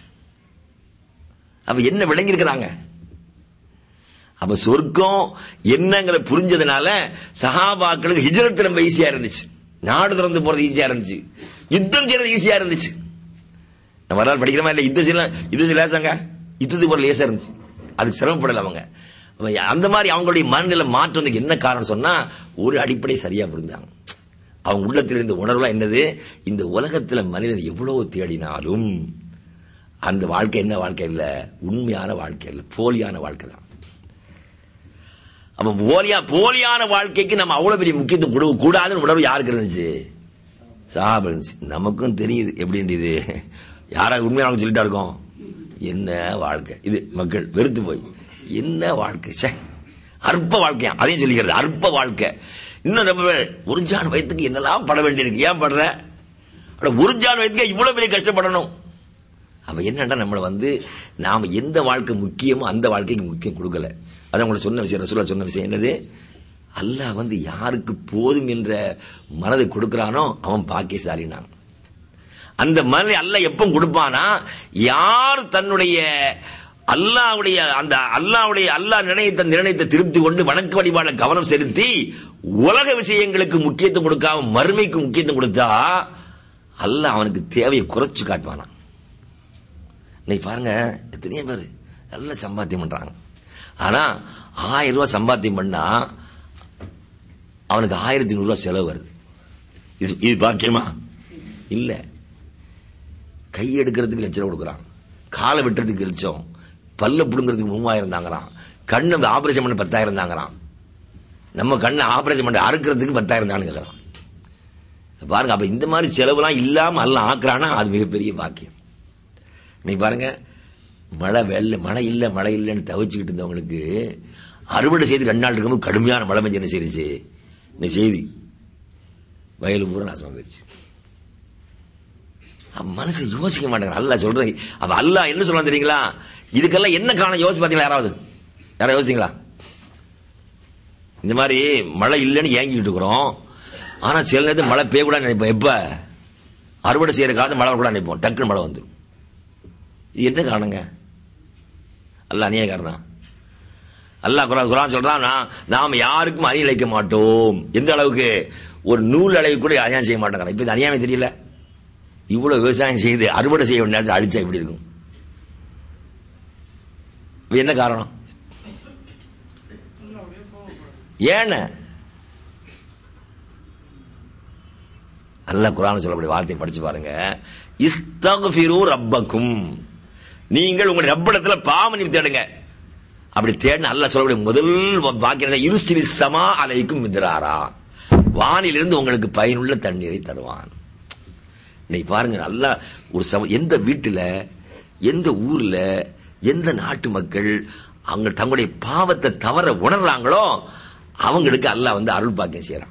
அப்ப என்ன விளங்கியிருக்கிறாங்க அப்ப சொர்க்கம் என்னங்கிற புரிஞ்சதுனால சஹாபாக்களுக்கு ஹிஜ்ரத் ரொம்ப ஈஸியா இருந்துச்சு நாடு திறந்து போறது ஈஸியா இருந்துச்சு யுத்தம் செய்யறது ஈஸியா இருந்துச்சு நம்ம வரலாறு படிக்கிறோமா இல்ல யுத்தம் செய்யலாம் யுத்தம் செய்ய லேசாங்க யுத்தத்துக்கு போற லேசா இருந்துச்சு அதுக்கு சிரமப்படல அவங்க அப்ப அந்த மாதிரி அவங்களுடைய மனநிலை மாற்றத்துக்கு என்ன காரணம் சொன்னா ஒரு அடிப்படை சரியா புரிஞ்சாங்க அவங்க உள்ளத்தில் இருந்த உணர்வுலாம் என்னது இந்த உலகத்துல மனிதன் எவ்வளவு தேடினாலும் அந்த வாழ்க்கை என்ன வாழ்க்கை இல்ல உண்மையான வாழ்க்கை இல்ல போலியான வாழ்க்கை தான் அப்ப போலியா போலியான வாழ்க்கைக்கு நம்ம அவ்வளவு பெரிய முக்கியத்துவம் கொடுக்க கூடாதுன்னு உணர்வு யாருக்கு இருந்துச்சு சாபம் இருந்துச்சு நமக்கும் தெரியுது எப்படின்றது யாராவது உண்மையான சொல்லிட்டா இருக்கோம் என்ன வாழ்க்கை இது மக்கள் வெறுத்து போய் என்ன வாழ்க்கை ச்சே அற்ப வாழ்க்கையா அதையும் சொல்லிக்கிறது அற்ப வாழ்க்கை இன்னும் ரொம்ப பேர் ஒரு ஜான் வயத்துக்கு என்னெல்லாம் பட வேண்டியிருக்கு ஏன் படுற அட, ஒரு ஜான் வயத்துக்கு இவ்வளவு பெரிய கஷ்டப்படணும் அப்ப என்னன்னா நம்மள வந்து நாம எந்த வாழ்க்கை முக்கியமோ அந்த வாழ்க்கைக்கு முக்கியம் கொடுக்கல அதான் உங்களுக்கு சொன்ன விஷயம் ரசூலா சொன்ன விஷயம் என்னது அல்லாஹ் வந்து யாருக்கு போதும் என்ற மனதை கொடுக்கிறானோ அவன் பாக்கியசாலினான் அந்த மனதை அல்லாஹ் எப்ப கொடுப்பானா யார் தன்னுடைய அல்லாவுடைய அந்த அல்லாவுடைய அல்லாஹ் நிர்ணயித்த நிர்ணயத்தை திருப்தி கொண்டு வணக்க வழிபாட கவனம் செலுத்தி உலக விஷயங்களுக்கு முக்கியத்துவம் கொடுக்காம மறுமைக்கு முக்கியத்துவம் கொடுத்தா அல்லாஹ் அவனுக்கு தேவையை குறைச்சு காட்டுவானா இன்னைக்கு பாருங்க எத்தனையோ பேர் நல்ல சம்பாத்தியம் பண்றாங்க ஆனா ஆயிரம் ரூபாய் சம்பாத்தியம் பண்ணா அவனுக்கு ஆயிரத்தி நூறு ரூபாய் செலவு வருது இது இது பாக்கியமா இல்ல கை எடுக்கிறதுக்கு லட்சம் கொடுக்குறான் காலை வெட்டுறதுக்கு லட்சம் பல்ல பிடுங்கிறதுக்கு மூவாயிரம் தாங்கறான் கண்ணு ஆபரேஷன் பண்ண பத்தாயிரம் தாங்கறான் நம்ம கண்ணை ஆபரேஷன் பண்ண அறுக்கிறதுக்கு பத்தாயிரம் தானு கேட்கறான் பாருங்க அப்ப இந்த மாதிரி செலவுலாம் இல்லாம எல்லாம் ஆக்குறானா அது மிகப்பெரிய பாக்கியம் நீ பாருங்க மழை வெள்ள மழை இல்ல மழை இல்லைன்னு தவிச்சுக்கிட்டு இருந்தவங்களுக்கு அறுவடை செய்து ரெண்டு நாள் இருக்கும்போது கடுமையான மழை பெஞ்சு என்ன செய்யுச்சு இந்த செய்தி வயலு பூரா நாசமா போயிடுச்சு அப்ப மனசு யோசிக்க மாட்டேங்க அல்லாஹ் சொல்றது அப்ப அல்லாஹ் என்ன சொல்றான் தெரியுங்களா இதுக்கெல்லாம் என்ன காரணம் யோசிச்சு பார்த்தீங்களா யாராவது யாராவது யோசித்தீங்களா இந்த மாதிரி மழை இல்லைன்னு ஏங்கிட்டு இருக்கிறோம் ஆனா சில நேரத்தில் மழை பெய்யக்கூடாது நினைப்போம் எப்ப அறுவடை செய்யற காலத்து மழை கூட நினைப்போம் டக்குன்னு மழை வந்துடும் இது என்ன காரணங்க அல்ல அநியாய காரணம் அல்லாஹ் குரான் குரான் சொல்றான் நான் நாம் யாருக்கும் அணி இழைக்க மாட்டோம் எந்த அளவுக்கு ஒரு நூல் அளவு கூட அநியாயம் செய்ய மாட்டோம் இப்ப இது அநியாயம் தெரியல இவ்வளவு விவசாயம் செய்து அறுவடை செய்ய வேண்டிய நேரத்தில் அழிச்சா எப்படி இருக்கும் இது என்ன காரணம் ஏன்னு அல்ல குரான் சொல்லக்கூடிய வார்த்தையை படிச்சு பாருங்க இஸ்தகுஃபிரு ரப்பக்கும் நீங்கள் உங்களுடைய ரப்பிடத்துல பாவமணி தேடுங்க அப்படி தேடின அல்ல சொல்லக்கூடிய முதல் வாக்கியம் இருசிலி சமா அலைக்கும் மிதிராரா வானிலிருந்து உங்களுக்கு பயனுள்ள தண்ணீரை தருவான் இன்னைக்கு பாருங்க நல்லா ஒரு சம எந்த வீட்டுல எந்த ஊர்ல எந்த நாட்டு மக்கள் அவங்க தங்களுடைய பாவத்தை தவற உணர்றாங்களோ அவங்களுக்கு அல்லாஹ் வந்து அருள் பாக்கியம் செய்யறான்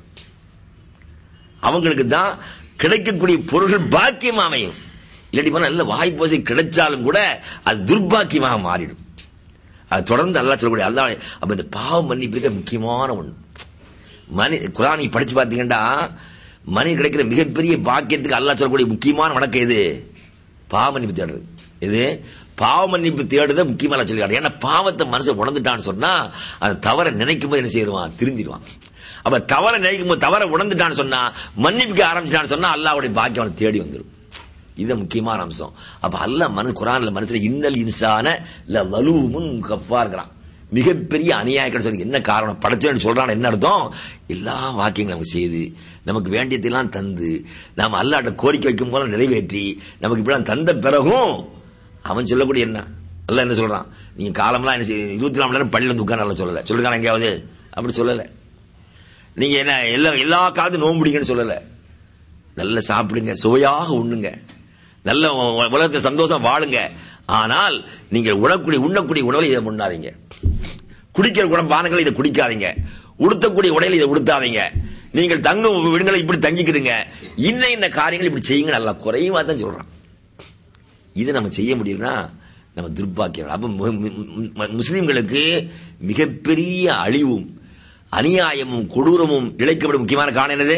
அவங்களுக்கு தான் கிடைக்கக்கூடிய பொருள்கள் பாக்கியம் அமையும் இல்லாட்டி போனா நல்ல வாய்ப்போசை கிடைச்சாலும் கூட அது துர்பாக்கியமாக மாறிடும் அது தொடர்ந்து அல்லாஹ் சொல்லக்கூடிய அல்லாஹ் அப்ப இந்த பாவ மன்னிப்பு முக்கியமான ஒண்ணு மனி குரானை படிச்சு பார்த்தீங்கன்னா மணி கிடைக்கிற மிகப்பெரிய பாக்கியத்துக்கு அல்லாஹ் சொல்லக்கூடிய முக்கியமான வணக்கம் எது பாவ மன்னிப்பு தேடுறது இது பாவ மன்னிப்பு தேடுறத முக்கியமா சொல்லிருக்காரு ஏன்னா பாவத்தை மனசை உணர்ந்துட்டான்னு சொன்னா அந்த தவற நினைக்கும் போது என்ன செய்வான் திருந்திடுவான் அப்ப தவற நினைக்கும் போது தவற உணர்ந்துட்டான்னு சொன்னா மன்னிப்புக்க ஆரம்பிச்சிட்டான்னு சொன்னா அல்லாவுடைய பாக்கியம் அவனை தேடி வந்துடும் இது முக்கியமான அம்சம் அப்ப அல்லாஹ் மனசு குரான்ல மனசுல இன்னல் இன்சான ல வலுவும் கஃபா இருக்கிறான் மிகப்பெரிய அநியாயங்கள் சொல்லி என்ன காரணம் படைச்சேன்னு சொல்றான் என்ன அர்த்தம் எல்லா வாக்கியங்களும் நமக்கு செய்து நமக்கு வேண்டியதெல்லாம் தந்து நாம அல்லாட்ட கோரிக்கை வைக்கும் போல நிறைவேற்றி நமக்கு இப்படிலாம் தந்த பிறகும் அவன் சொல்லக்கூடிய என்ன அல்ல என்ன சொல்றான் நீங்க காலம்லாம் என்ன செய்ய இருபத்தி நாலு மணி நேரம் பள்ளியில் வந்து உட்கார நல்லா சொல்லல சொல்லிருக்கான் எங்கேயாவது அப்படி சொல்லல நீங்க என்ன எல்லா எல்லா காலத்தையும் நோம்புடிங்கன்னு சொல்லல நல்ல சாப்பிடுங்க சுவையாக உண்ணுங்க நல்ல உ- உலகத்துல சந்தோஷம் வாழுங்க ஆனால் நீங்கள் உணக்கூடிய உண்ணக்கூடிய உணவை இதை உண்ணாதீங்க குடிக்கிற குண பானங்களை இதை குடிக்காதீங்க உடுத்தக்கூடிய உடையில இதை உடுத்தாதீங்க நீங்கள் தங்கும் விடுங்களை இப்படி தங்கிக்கிறீங்க இன்ன இன்ன காரியங்கள் இப்படி செய்யுங்க நல்லா குறையுமா தான் சொல்றான் இதை நம்ம செய்ய முடியலன்னா நம்ம துர்பாக்கியம் அப்ப மு- மு- மு- முஸ்லிம்களுக்கு மிகப்பெரிய அழிவும் அநியாயமும் கொடூரமும் இழைக்கப்படும் முக்கியமான காரணம் என்னது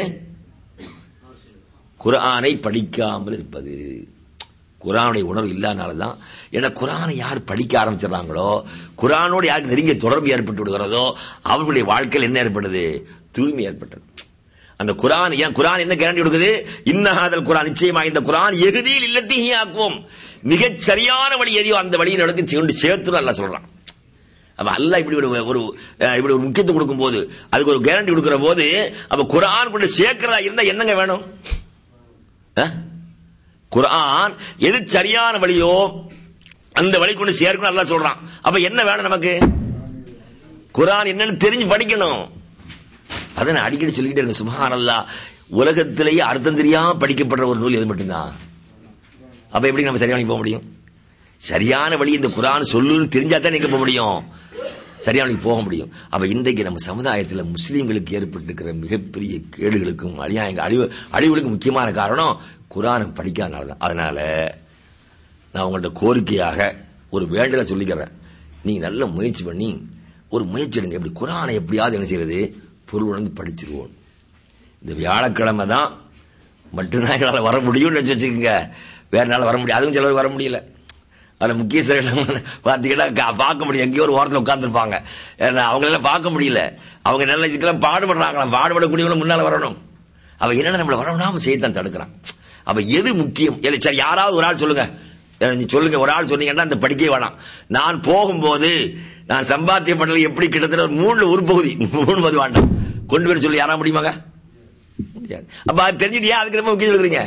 குர்ஆனை படிக்காமல் இருப்பது குர்ஆனுடைய உணர்வு இல்லாதனால தான் ஏன்னா குர்ஆனை யார் படிக்க ஆரம்பிச்சிடறாங்களோ குர்ஆனோடு யாருக்கு நெருங்கிய தொடர்பு ஏற்பட்டு விடுகிறதோ அவர்களுடைய வாழ்க்கையில் என்ன ஏற்படுது தூய்மை ஏற்பட்டது அந்த குர்ஆன் ஏன் குர்ஆன் என்ன கேரண்டி கொடுக்குது இன்னஹாதல் குர்ஆன் நிச்சயமாக இந்த குர்ஆன் எகுதியில் இல்லத்தி ஆக்குவோம் மிகச் சரியான வழி எதையோ அந்த வழியை நடத்தி கொண்டு சேர்த்து அல்லாஹ் சொல்றான் அப்ப அல்லாஹ் இப்படி ஒரு ஒரு அஹ், இப்படி ஒரு முக்கியத்துவம் கொடுக்கும் போது அதுக்கு ஒரு கேரண்டி கொடுக்கிற போது அப்ப குர்ஆன் கொண்டு சேர்க்கிறதா இருந்தா என்னங்க வேணும் அஹ்? குர்ஆன் எது சரியான வழியோ அந்த வழி கொண்டு சேர்க்கணும் அல்லாஹ் சொல்றான் அப்ப என்ன வேணும் நமக்கு குர்ஆன் என்னன்னு தெரிஞ்சு படிக்கணும் அதை நான் அடிக்கடி சொல்லிக்கிட்டே இருக்கேன் சுபஹானல்லாஹ் உலகத்திலேயே அர்த்தம் தெரியாம படிக்கப்படுற ஒரு நூல் எது மட்டும்தான் அப்ப எப்படி நம்ம சரியான வழி போக முடியும் சரியான வழி இந்த குரான் சொல்லுன்னு தெரிஞ்சா தான் நீங்க போக முடியும் சரியான வழி போக முடியும் அப்ப இன்றைக்கு நம்ம சமுதாயத்தில் முஸ்லீம்களுக்கு ஏற்பட்டிருக்கிற மிகப்பெரிய கேடுகளுக்கும் அநியாயங்கள் அழிவு அழிவுகளுக்கும் முக்கியமான காரணம் குரானை படிக்காதனால தான் அதனால நான் உங்கள்ட்ட கோரிக்கையாக ஒரு வேண்டலை சொல்லிக்கிறேன் நீங்க நல்ல முயற்சி பண்ணி ஒரு முயற்சி எடுங்க எப்படி குரானை எப்படியாவது என்ன செய்யறது பொருள் உணர்ந்து படிச்சிருவோம் இந்த வியாழக்கிழமை தான் மட்டும்தான் எங்களால் வர முடியும்னு நினைச்சு வச்சுக்கோங்க வேற நாள் வர முடியும் அதுவும் சிலர் வர முடியல அதில் முக்கியஸ்தர்கள் பார்த்தீங்கன்னா கா- பார்க்க முடியும் எங்கேயோ ஒரு ஓரத்தில் உட்காந்துருப்பாங்க அவங்களெல்லாம் பார்க்க முடியல அவங்க நல்ல இதுக்கெல்லாம் பாடுபடுறாங்களாம் பாடுபடக்கூடியவங்களும் முன்னால வரணும் அவ என்னென்ன நம்மளை வரணும்னா செய்யத்தான் தடுக்கிறான் அப்ப எது முக்கியம் இல்ல, சரி யாராவது ஒரு ஆள் சொல்லுங்க அஹ் நீ சொல்லுங்க ஒரு ஆள் சொன்னீங்கன்னா அந்த படிக்கவே வேணாம் நான் போகும்போது நான் சம்பாத்திய பண்ணல எப்படி கிட்டத்தட்ட ஒரு மூணுல ஒரு பகுதி மூணு பகுதி வேண்டாம் கொண்டு வர சொல்லி யாரா முடியுமாங்க முடியாது அப்ப அது தெரிஞ்சுட்டு ஏன் அதுக்கு ரொம்ப முக்கியம் கொடுக்குறீங்க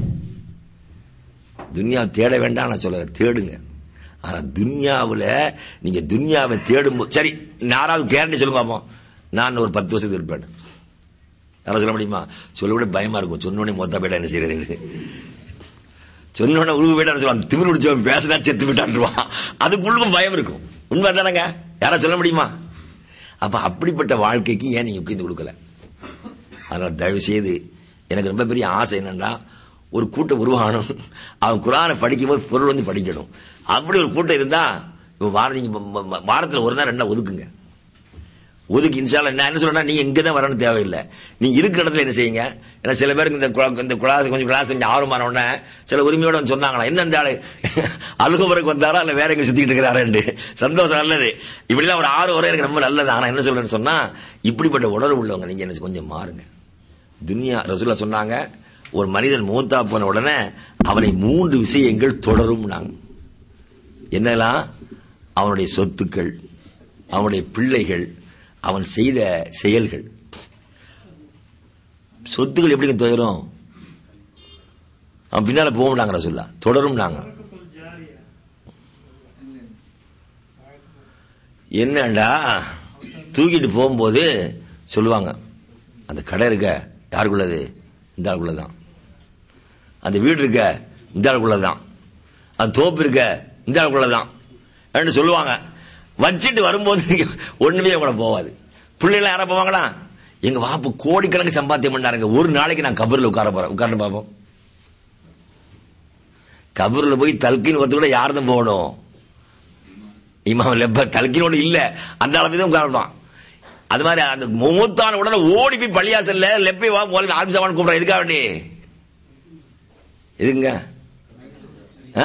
துன்யா தேட வேண்டாம் நான் சொல்லல தேடுங்க ஆனா துன்யாவுல நீங்க துன்யாவை தேடும் போது சரி யாராவது கேரண்டி சொல்லுங்க பாப்போம் நான் ஒரு பத்து வருஷத்துக்கு இருப்பேன் யாராவது சொல்ல முடியுமா சொல்ல விட பயமா இருக்கும் சொன்னோடனே மொத்த போயிட்டா என்ன செய்யறது சொன்னோடனே உருவு போயிட்டான்னு சொல்லுவான் திமிர் முடிச்சவன் பேசினா செத்து போயிட்டான்ருவான் அதுக்குள்ளுக்கும் பயம் இருக்கும் உண்மை தானங்க யாராவது சொல்ல முடியுமா அப்ப அப்படிப்பட்ட வாழ்க்கைக்கு ஏன் நீங்க முக்கியம் கொடுக்கல அதனால தயவு செய்து எனக்கு ரொம்ப பெரிய ஆசை என்னன்னா ஒரு கூட்டம் உருவாகணும் அவன் குரானை படிக்கும்போது பொருள் வந்து படிக்கணும் அப்படி ஒரு கூட்டம் இருந்தா இப்போ வாரத்துக்கு வாரத்தில் ஒரு நாள் ரெண்டு நாள் ஒதுக்குங்க ஒதுக்கி இன்ஷால்ல நான் என்ன சொல்றேன்னா நீங்க இங்க தான் வரணும் தேவையில்லை நீங்க இருக்கிற இடத்துல என்ன செய்யுங்க ஏன்னா சில பேருக்கு இந்த குளா- இந்த கிளாஸ் கொஞ்சம் கிளாஸ் கொஞ்சம் ஆர்வமான உடனே சில உரிமையோட வந்து சொன்னாங்களா என்ன இந்த ஆளு அழுகுமுறைக்கு வந்தாரா இல்ல வேற எங்க சுத்திட்டு இருக்கிறாரு சந்தோஷம் நல்லது இப்படிலாம் ஒரு ஆறு வரை எனக்கு ரொம்ப நல்லது ஆனா என்ன சொல்றேன்னு சொன்னா இப்படிப்பட்ட உணர்வு உள்ளவங்க நீங்க என்ன கொஞ்சம் மாறுங்க துனியா ரசூலா சொன்னாங்க ஒரு மனிதன் மூத்தா போன உடனே அவனை மூன்று விஷயங்கள் தொடரும் நாங்க என்னெல்லாம் அவனுடைய சொத்துக்கள் அவனுடைய பிள்ளைகள் அவன் செய்த செயல்கள் சொத்துக்கள் எப்படி தொடரும் அவன் பின்னால போக மாட்டாங்க சொல்லா தொடரும் நாங்க என்னடா தூக்கிட்டு போகும்போது சொல்லுவாங்க அந்த கடை இருக்க யாருக்குள்ளது இந்த ஆளுக்குள்ளதான் அந்த வீடு இருக்க இந்த ஆளுக்குள்ளதான் அந்த தோப்பு இருக்க இந்த ஆளுக்குள்ளதான் அப்படின்னு சொல்லுவாங்க வச்சுட்டு வரும்போது ஒண்ணுமே கூட போகாது பிள்ளைகள் யாரா போவாங்களா எங்க வாப்பு கோடிக்கணக்கு சம்பாத்தியம் பண்ணாருங்க ஒரு நாளைக்கு நான் கபூர்ல உட்கார போறேன் உட்கார்ந்து பார்ப்போம் கபூர்ல போய் தல்கின் ஒருத்தர் கூட யாருக்கும் போகணும் இமாம் லெப்ப தல்கினோடு இல்ல அந்த அளவுக்கு தான் உட்காரணும் அது மாதிரி அந்த மூத்தான உடனே ஓடி போய் பள்ளியாசல்ல லெப்பை வா மோலி ஆபிசவான் கூப்பிடுறேன் எதுக்காக வேண்டி எதுங்க ஆ?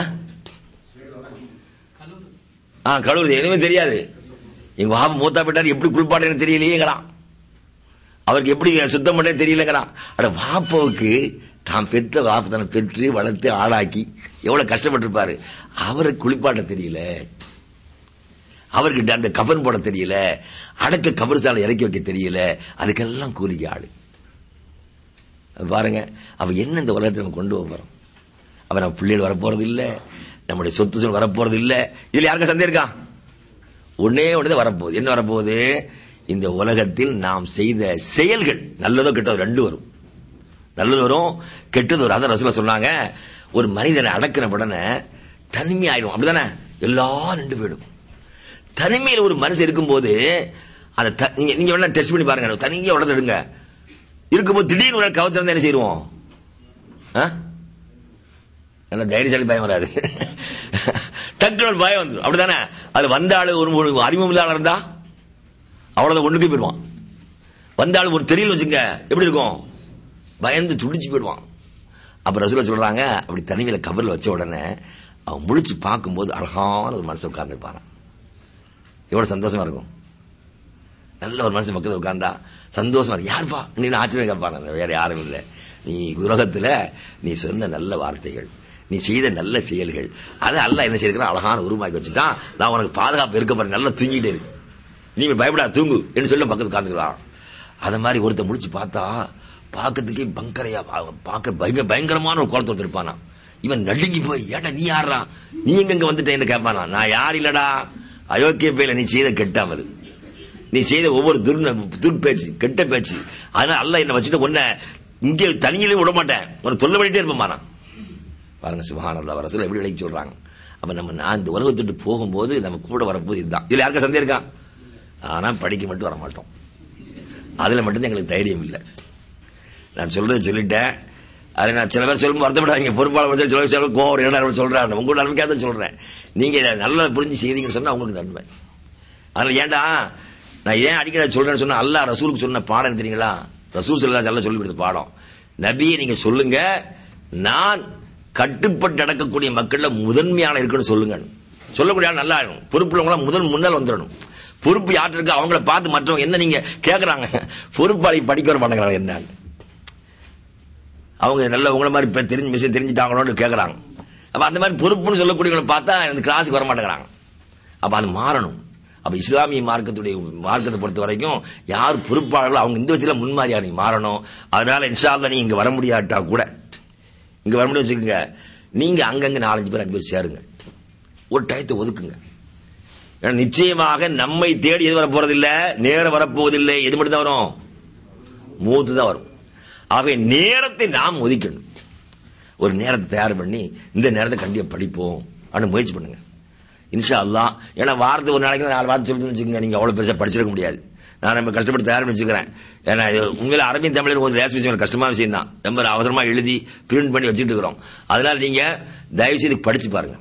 ஆ கழுவுறது எதுவுமே தெரியாது எங்க வாப்ப மூத்தா போயிட்டாரு எப்படி குளிப்பாட்டேன்னு தெரியலையேங்கிறான் அவருக்கு எப்படி சுத்தம் பண்ணே தெரியலங்கிறான் அட வாப்பாவுக்கு தான் பெற்ற வாப்பு தன்னை பெற்று வளர்த்து ஆளாக்கி எவ்வளவு கஷ்டப்பட்டிருப்பாரு அவருக்கு குளிப்பாட்ட தெரியல அவருக்கு அந்த கபன் போட தெரியல அடக்க கபர்சாலை இறக்கி வைக்க தெரியல அதுக்கெல்லாம் கூலிக்கு ஆளு அது பாருங்க அவ என்ன இந்த உலகத்தை நம்ம கொண்டு போக போறோம் அவ நம்ம பிள்ளைகள் வரப்போறது இல்ல நம்முடைய சொத்து சொல் வரப்போறது இல்ல இதுல யாருக்கும் சந்தேகம் இருக்கா ஒன்னே ஒன்று வரப்போகுது என்ன வரப்போகுது இந்த உலகத்தில் நாம் செய்த செயல்கள் நல்லதோ கெட்டதோ ரெண்டு வரும் நல்லது வரும் கெட்டது வரும் அதான் ரசூலா சொன்னாங்க ஒரு மனிதனை அடக்கின உடனே தனிமை ஆயிடும் அப்படிதானே எல்லாம் நின்று போயிடும் தனிமையில் ஒரு மனுஷன் இருக்கும்போது அந்த த- நீங்க நீங்க வேணா டெஸ்ட் பண்ணி பாருங்க தனியா உடனே எடுங்க இருக்கும்போது திடீர்னு ஒரு கவத்தை இருந்தா என்ன செய்வோம் நல்லா தைரியசாலி பயம் வராது டக்குனு ஒரு பயம் வந்துடும் அப்படிதானே அது வந்த ஆளு ஒரு ஒரு அறிமுகம் இல்லாத இருந்தா அவ்வளவுதான் ஒண்ணுக்கு போயிடுவான் வந்த ஆளு ஒரு தெரியல வச்சுங்க எப்படி இருக்கும் பயந்து துடிச்சு போயிடுவான் அப்ப ரசூலா சொல்றாங்க அப்படி தனிமையில கபர்ல வச்ச உடனே அவன் முழிச்சு பார்க்கும்போது அழகான ஒரு மனசை உட்கார்ந்துருப்பாரான் எவ்வளவு சந்தோஷமா இருக்கும் நல்ல ஒரு மனுஷன் பக்கத்துல உட்கார்ந்தா சந்தோஷமா இருக்கு யாருப்பா நீ ஆச்சரியம் கேட்பாங்க வேற யாரும் இல்லை நீ உலகத்துல நீ சொன்ன நல்ல வார்த்தைகள் நீ செய்த நல்ல செயல்கள் அதை அல்லாஹ் என்ன செய்யிருக்கிறான் அழகான உருவாக்கி வச்சுட்டான் நான் உனக்கு பாதுகாப்பு இருக்க போறேன் நல்லா தூங்கிட்டே இருக்கு நீ பயப்படா தூங்கு என்று சொல்லி பக்கத்து உட்காந்துக்கலாம் அத மாதிரி ஒருத்தன் முடிச்சு பார்த்தா பார்க்கறதுக்கே பங்கரையா பா- பார்க்க பயங்க பயங்கரமான ஒரு குளத்தை ஒருத்தன் இருப்பானா இவன் நடுங்கி போய் ஏடா நீ யாரா நீ எங்க இங்க வந்துட்டேன்னு கேட்பானா நான் யார் இல்லடா அயோக்கிய பேல நீ செய்த கெட்டாமல் நீ செய்த ஒவ்வொரு துர் துர்பேச்சு கெட்ட பேச்சு அதனால அல்ல என்ன வச்சுட்டு உன்னை இங்கே தனியிலே விட மாட்டேன் உன்னை தொல்லை பண்ணிட்டே இருப்பேன் பாருங்க சுபஹானல்லாஹ் ரசூல் எப்படி விலைக்கு சொல்றாங்க அப்ப நம்ம நான் இந்த உலகத்தை விட்டு போகும்போது நம்ம கூட வரப்போது இதுதான் இதுல யாருக்கா சந்தேகம் இருக்கா ஆனா படிக்க மட்டும் வர மாட்டோம் அதுல மட்டும் எங்களுக்கு தைரியம் இல்லை நான் சொல்றது சொல்லிட்டேன் அது நான் சில பேர் சொல்லும் வருத்தப்படாதீங்க பொறுப்பாளர் வந்து சொல்ல சொல்ல கோவம் என்ன சொல்றேன் உங்களோட நன்மைக்காக தான் சொல்றேன் நீங்க இதை நல்லா புரிஞ்சு செய்தீங்கன்னு சொன்னா உங்களுக்கு நன்மை அதனால ஏன்டா நான் ஏன் அடிக்கடி சொல்றேன்னு சொன்னா அல்லாஹ் ரசூலுக்கு சொன்ன பாடம் தெரியுங்களா ரசூல் சொல்லா சொல்ல சொல்லி கொடுத்த பாடம் நபியை நீங்க சொல்லுங்க நான் கட்டுப்பட்டு நடக்கக்கூடிய மக்கள்ல முதன்மையான இருக்குன்னு சொல்லுங்க சொல்லக்கூடிய ஆள் நல்லா ஆயிடும் பொறுப்புள்ளவங்கள முதல் முன்னால் வந்துடணும் பொறுப்பு யார்கிட்ட இருக்கு அவங்கள பார்த்து மற்றவங்க என்ன நீங்க கேக்குறாங்க பொறுப்பாளி படிக்க வர மாட்டேங்கிறாங்க என்னன்னு அவங்க நல்ல உங்களை மாதிரி இப்ப தெரிஞ்சு விஷயம் தெரிஞ்சுட்டாங்களோன்னு கேக்குறாங்க அப்ப அந்த மாதிரி பொறுப்புன்னு சொல்லக்கூடியவங்களை பார்த்தா இந்த கிளாஸுக்கு வர மாட்டேங்கிறாங்க அப்ப அது மாறணும் அப்ப இஸ்லாமிய மார்க்கத்துடைய மார்க்கத்தை பொறுத்த வரைக்கும் யார் பொறுப்பாளர்களோ அவங்க இந்த விஷயத்துல முன்மாதிரியா நீங்க மாறணும் அதனால இன்ஷால்ல நீங்க இங்க வர முடியாட்டா கூட இங்க வர முடியும் வச்சுக்கோங்க நீங்க அங்கங்க நாலஞ்சு பேர் அஞ்சு பேர் சேருங்க ஒரு டயத்தை ஒதுக்குங்க ஏன்னா நிச்சயமாக நம்மை தேடி எது வரப்போறதில்ல நேரம் வரப்போவதில்லை எது மட்டும் தான் வரும் மூத்து தான் வரும் ஆகவே நேரத்தை நாம் ஒதுக்கணும் ஒரு நேரத்தை தயார் பண்ணி இந்த நேரத்தை கண்டிப்பா படிப்போம் அப்படின்னு முயற்சி பண்ணுங்க இன்ஷா அல்லாஹ் ஏன்னா வாரத்துக்கு ஒரு நாளைக்கு நாலு வார்த்தை சொல்லுன்னு வச்சுக்கோங்க நீங்க அவ்வளவு பெருசா படிச்சிருக்க முடியாது நான் ரொம்ப கஷ்டப்பட்டு தயார் பண்ணி வச்சுக்கிறேன் ஏன்னா இது உண்மையில அரபின் தமிழில் கொஞ்சம் லேஸ் விஷயம் கஷ்டமான விஷயம் தான் ரொம்ப அவசரமா எழுதி பிரிண்ட் பண்ணி வச்சுட்டு இருக்கிறோம் அதனால நீங்க தயவு செய்து படிச்சு பாருங்க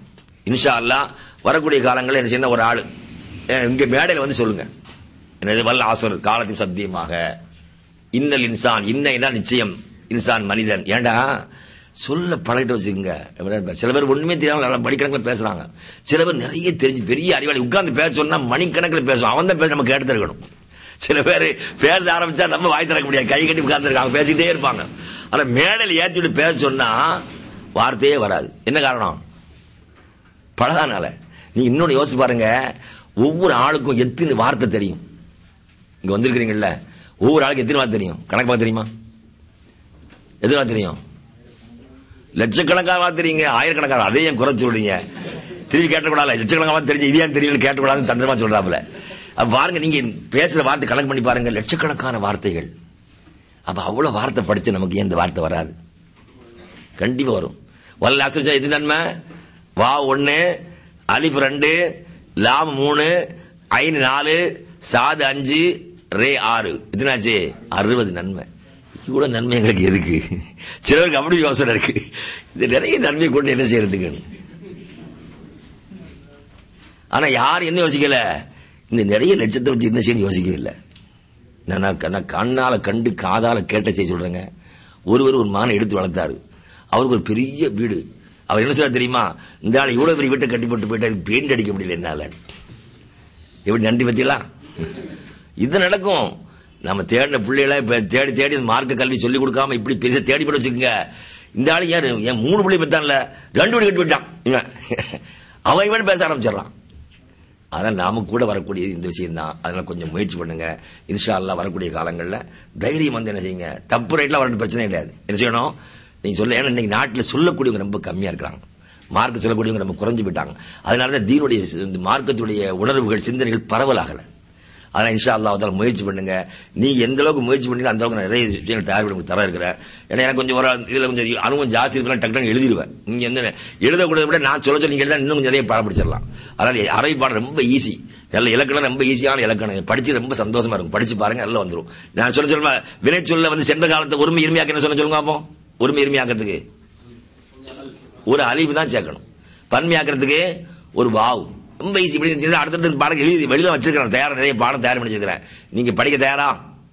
இன்ஷா அல்லாஹ் வரக்கூடிய காலங்களில் என்ன செய்யணும் ஒரு ஆளு அஹ் இங்க மேடையில் வந்து சொல்லுங்க என்னது வல்ல ஆசர் காலத்தின் சத்தியமாக இன்னல் இன்சான் இன்ன என்ன நிச்சயம் இன்சான் மனிதன் ஏண்டா சொல்ல பழகிட்டு வச்சுக்கோங்க சில பேர் ஒண்ணுமே தெரியாம நல்லா மணிக்கணக்கில் பேசுறாங்க சில பேர் நிறைய தெரிஞ்சு பெரிய அறிவாளி உட்கார்ந்து பேச சொன்னா மணிக்கணக்கில் பேசுவான் அவன் தான் பேச நம்ம கேட்டு இருக்கணும் சில பேர் பேச ஆரம்பிச்சா நம்ம வாய் திறக்க முடியாது கை கட்டி உட்கார்ந்து இருக்காங்க பேசிக்கிட்டே இருப்பாங்க ஆனா மேடையில் ஏற்றி விட்டு பேச சொன்னா வார்த்தையே வராது என்ன காரணம் பழகானால நீ இன்னொன்னு யோசிச்சு பாருங்க ஒவ்வொரு ஆளுக்கும் எத்தனை வார்த்தை தெரியும் இங்க வந்திருக்கிறீங்கல்ல ஒவ்வொரு ஆளுக்கு எத்தனை வார்த்தை தெரியும் கணக்கு பார்க்க தெரியுமா எத்தனை வார்த்தை தெரியும் லட்சக்கணக்கான வார்த்தை தெரியுங்க ஆயிரக்கணக்கான அதே ஏன் குறை சொல்றீங்க திருப்பி கேட்டக்கூடாது லட்சக்கணக்கான தெரிஞ்சு இது ஏன் தெரியல கேட்டக்கூடாதுன்னு தந்திரமா சொல்றாப்புல அப்ப பாருங்க நீங்க பேசுற வார்த்தை கணக்கு பண்ணி பாருங்க லட்சக்கணக்கான வார்த்தைகள் அப்ப அவ்வளவு வார்த்தை படிச்சு நமக்கு ஏன் இந்த வார்த்தை வராது கண்டிப்பா வரும் வல்ல அசரிச்சா எது நன்மை வா ஒன்னு அலிஃப் ரெண்டு லாம் மூணு ஐந்து நாலு சாது அஞ்சு ரே ஆறு எத்தனாச்சு அறுபது நன்மை இவ்வளவு நன்மை எங்களுக்கு எதுக்கு சிலருக்கு அப்படி யோசனை இருக்கு இது நிறைய நன்மை கொண்டு என்ன செய்யறதுக்கு ஆனா யார் என்ன யோசிக்கல இந்த நிறைய லட்சத்தை வச்சு என்ன செய்யணும் யோசிக்கவே இல்லை நான் நான் கண்ணால கண்டு காதால கேட்ட செய்ய சொல்றேங்க ஒருவர் ஒரு மானை எடுத்து வளர்த்தாரு அவருக்கு ஒரு பெரிய வீடு அவர் என்ன சொல்ல தெரியுமா இந்த ஆள் இவ்வளவு பெரிய வீட்டை கட்டி போட்டு போயிட்டு அதுக்கு பெயிண்ட் அடிக்க முடியல என்னால எப்படி நன்றி பத்தியலாம் இது நடக்கும் நம்ம தேடின பிள்ளைகளை இப்ப தேடி தேடி இந்த மார்க்க கல்வி சொல்லி கொடுக்காம இப்படி பெருசா தேடி போட வச்சுக்கோங்க இந்த ஆளு யாரு என் மூணு பிள்ளை பத்தான்ல ரெண்டு வீடு கட்டி விட்டான் இவன் அவன் இவன் பேச ஆரம்பிச்சிடறான் அதனால் நாம கூட வரக்கூடிய இந்த விஷயம் தான் அதனால கொஞ்சம் முயற்சி பண்ணுங்க இன்ஷா அல்லா வரக்கூடிய காலங்களில் தைரியம் வந்து என்ன செய்யுங்க தப்பு ரேட்ல வரணும் பிரச்சனை கிடையாது என்ன செய்யணும் நீங்க சொல்ல ஏன்னா இன்னைக்கு நாட்டில் சொல்லக்கூடியவங்க ரொம்ப கம்மியா இருக்கிறாங்க மார்க்க சொல்லக்கூடியவங்க ரொம்ப குறைஞ்சு போயிட்டாங்க அதனாலதான் தீனுடைய இந்த மார்க்கத்துடைய உணர்வுகள் சிந்தனைகள் பரவலாகலை அதனால் இன்ஷா அல்லா அதில் முயற்சி பண்ணுங்க நீங்க எந்த அளவுக்கு முயற்சி பண்ணீங்க அந்த அளவுக்கு நான் நிறைய விஷயங்கள் தயார் பண்ணி தர இருக்கிறேன் ஏன்னா எனக்கு கொஞ்சம் ஒரு இதுல கொஞ்சம் அனுபவம் ஜாஸ்தி இருக்கலாம் டக்கு டக்கு எழுதிடுவேன் நீங்க எந்த எழுதக்கூடாத விட நான் சொல்ல சொல்லி எழுத இன்னும் கொஞ்சம் நிறைய பாடம் படிச்சிடலாம் அதனால அரை பாடம் ரொம்ப ஈஸி நல்ல இலக்கணம் ரொம்ப ஈஸியான இலக்கணம் படிச்சு ரொம்ப சந்தோஷமா இருக்கும் படிச்சு பாருங்க நல்லா வந்துடும் நான் சொல்ல சொல்ல வினை சொல்ல வந்து சென்ற காலத்தை ஒருமை இருமையாக்க என்ன சொல்ல சொல்லுங்க அப்போ ஒருமை இருமையாக்கிறதுக்கு ஒரு அழிவு தான் சேர்க்கணும் பன்மையாக்கிறதுக்கு ஒரு வாவு ரொம்ப ஈஸி இப்படி அடுத்தடுத்து பாடம் எழுதி வெளியில வச்சிருக்கிறேன் தயாரா நிறைய பாடம் தயார் பண்ணி வச்சிருக்கிறேன் நீங்க படிக்க தயாரா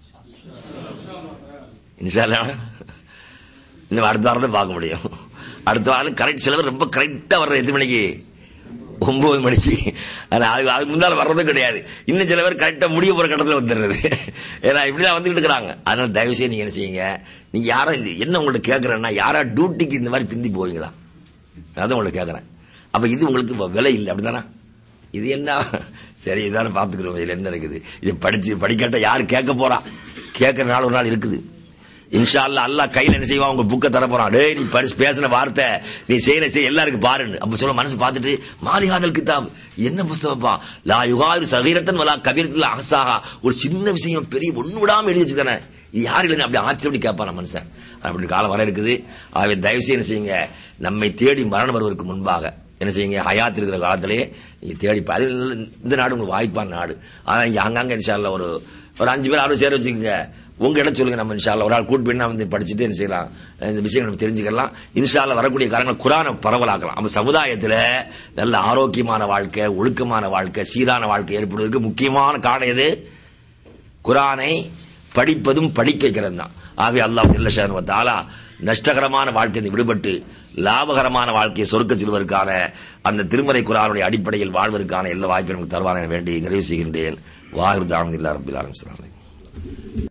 இன்ஷால்லா இன்னும் அடுத்த வாரம் தான் பார்க்க முடியும் அடுத்த வாரம் கரெக்ட் சிலவர் ரொம்ப கரெக்டா வர்ற எத்தனை மணிக்கு ஒன்பது மணிக்கு ஆனா அது அதுக்கு முன்னால வர்றதும் கிடையாது இன்னும் சில பேர் கரெக்டா முடிய போற கட்டத்தில் வந்துடுறது ஏன்னா இப்படிதான் வந்துகிட்டு இருக்கிறாங்க அதனால தயவு செய்து நீங்க என்ன செய்யுங்க நீங்க யாரா இது என்ன உங்கள்ட்ட கேட்கறேன்னா யாரா டியூட்டிக்கு இந்த மாதிரி பிந்தி போவீங்களா அதான் உங்களுக்கு கேட்கறேன் அப்ப இது உங்களுக்கு விலை இல்லை அப்படிதானா இது என்ன சரி இதான பாத்துக்கிறோம் இதுல என்ன இருக்குது இது படிச்சு படிக்காட்ட யாரு கேட்க போறா கேட்கற நாள் ஒரு நாள் இருக்குது இன்ஷா அல்லா அல்லா கையில என்ன செய்வான் உங்க புக்கை தர போறான் டேய் நீ படிச்சு பேசின வார்த்தை நீ செய்யற செய்ய எல்லாருக்கும் பாருன்னு அப்ப சொல்ல மனசு பார்த்துட்டு மாலிகாதல் கிதாப் என்ன புஸ்தகப்பா லா யுகாது சகீரத்தன் வலா கபீரத்தில் அகசாகா ஒரு சின்ன விஷயம் பெரிய ஒண்ணு விடாம எழுதி வச்சுக்கானே இது யாரு இல்லைன்னு அப்படி ஆச்சரியப்படி கேட்பான் மனுஷன் அப்படி காலம் வர இருக்குது ஆகவே தயவு செய்ய என்ன செய்யுங்க நம்மை தேடி மரணம் வருவதற்கு முன்பாக என்ன செய்யுங்க ஹயாத் இருக்கிற காலத்திலேயே நீங்க தேடி அது இந்த நாடு உங்களுக்கு வாய்ப்பான நாடு ஆனா இங்க அங்கங்க இன்ஷால்ல ஒரு ஒரு அஞ்சு பேர் ஆறு சேர வச்சுக்கோங்க உங்க இடம் சொல்லுங்க நம்ம இன்ஷால்ல ஒரு ஆள் கூட்டு போய் வந்து படிச்சுட்டு என்ன செய்யலாம் இந்த விஷயங்கள் நம்ம தெரிஞ்சுக்கலாம் இன்ஷால்ல வரக்கூடிய காலங்கள் குரானை பரவலாக்கலாம் நம்ம சமுதாயத்துல நல்ல ஆரோக்கியமான வாழ்க்கை ஒழுக்கமான வாழ்க்கை சீரான வாழ்க்கை ஏற்படுவதற்கு முக்கியமான காரணம் எது குரானை படிப்பதும் படிக்க வைக்கிறது தான் ஆகவே அல்லாஹ் இல்ல தாலா நஷ்டகரமான வாழ்க்கை விடுபட்டு லாபகரமான வாழ்க்கையை சொர்க்க செல்வதற்கான அந்த திருமறை குரானுடைய அடிப்படையில் வாழ்வதற்கான எல்லா வாய்ப்பையும் நமக்கு தருவான வேண்டி நிறைவு செய்கின்றேன் வாகிருதாம் இல்லா ரபில் ஆரம்பிச்சாங்க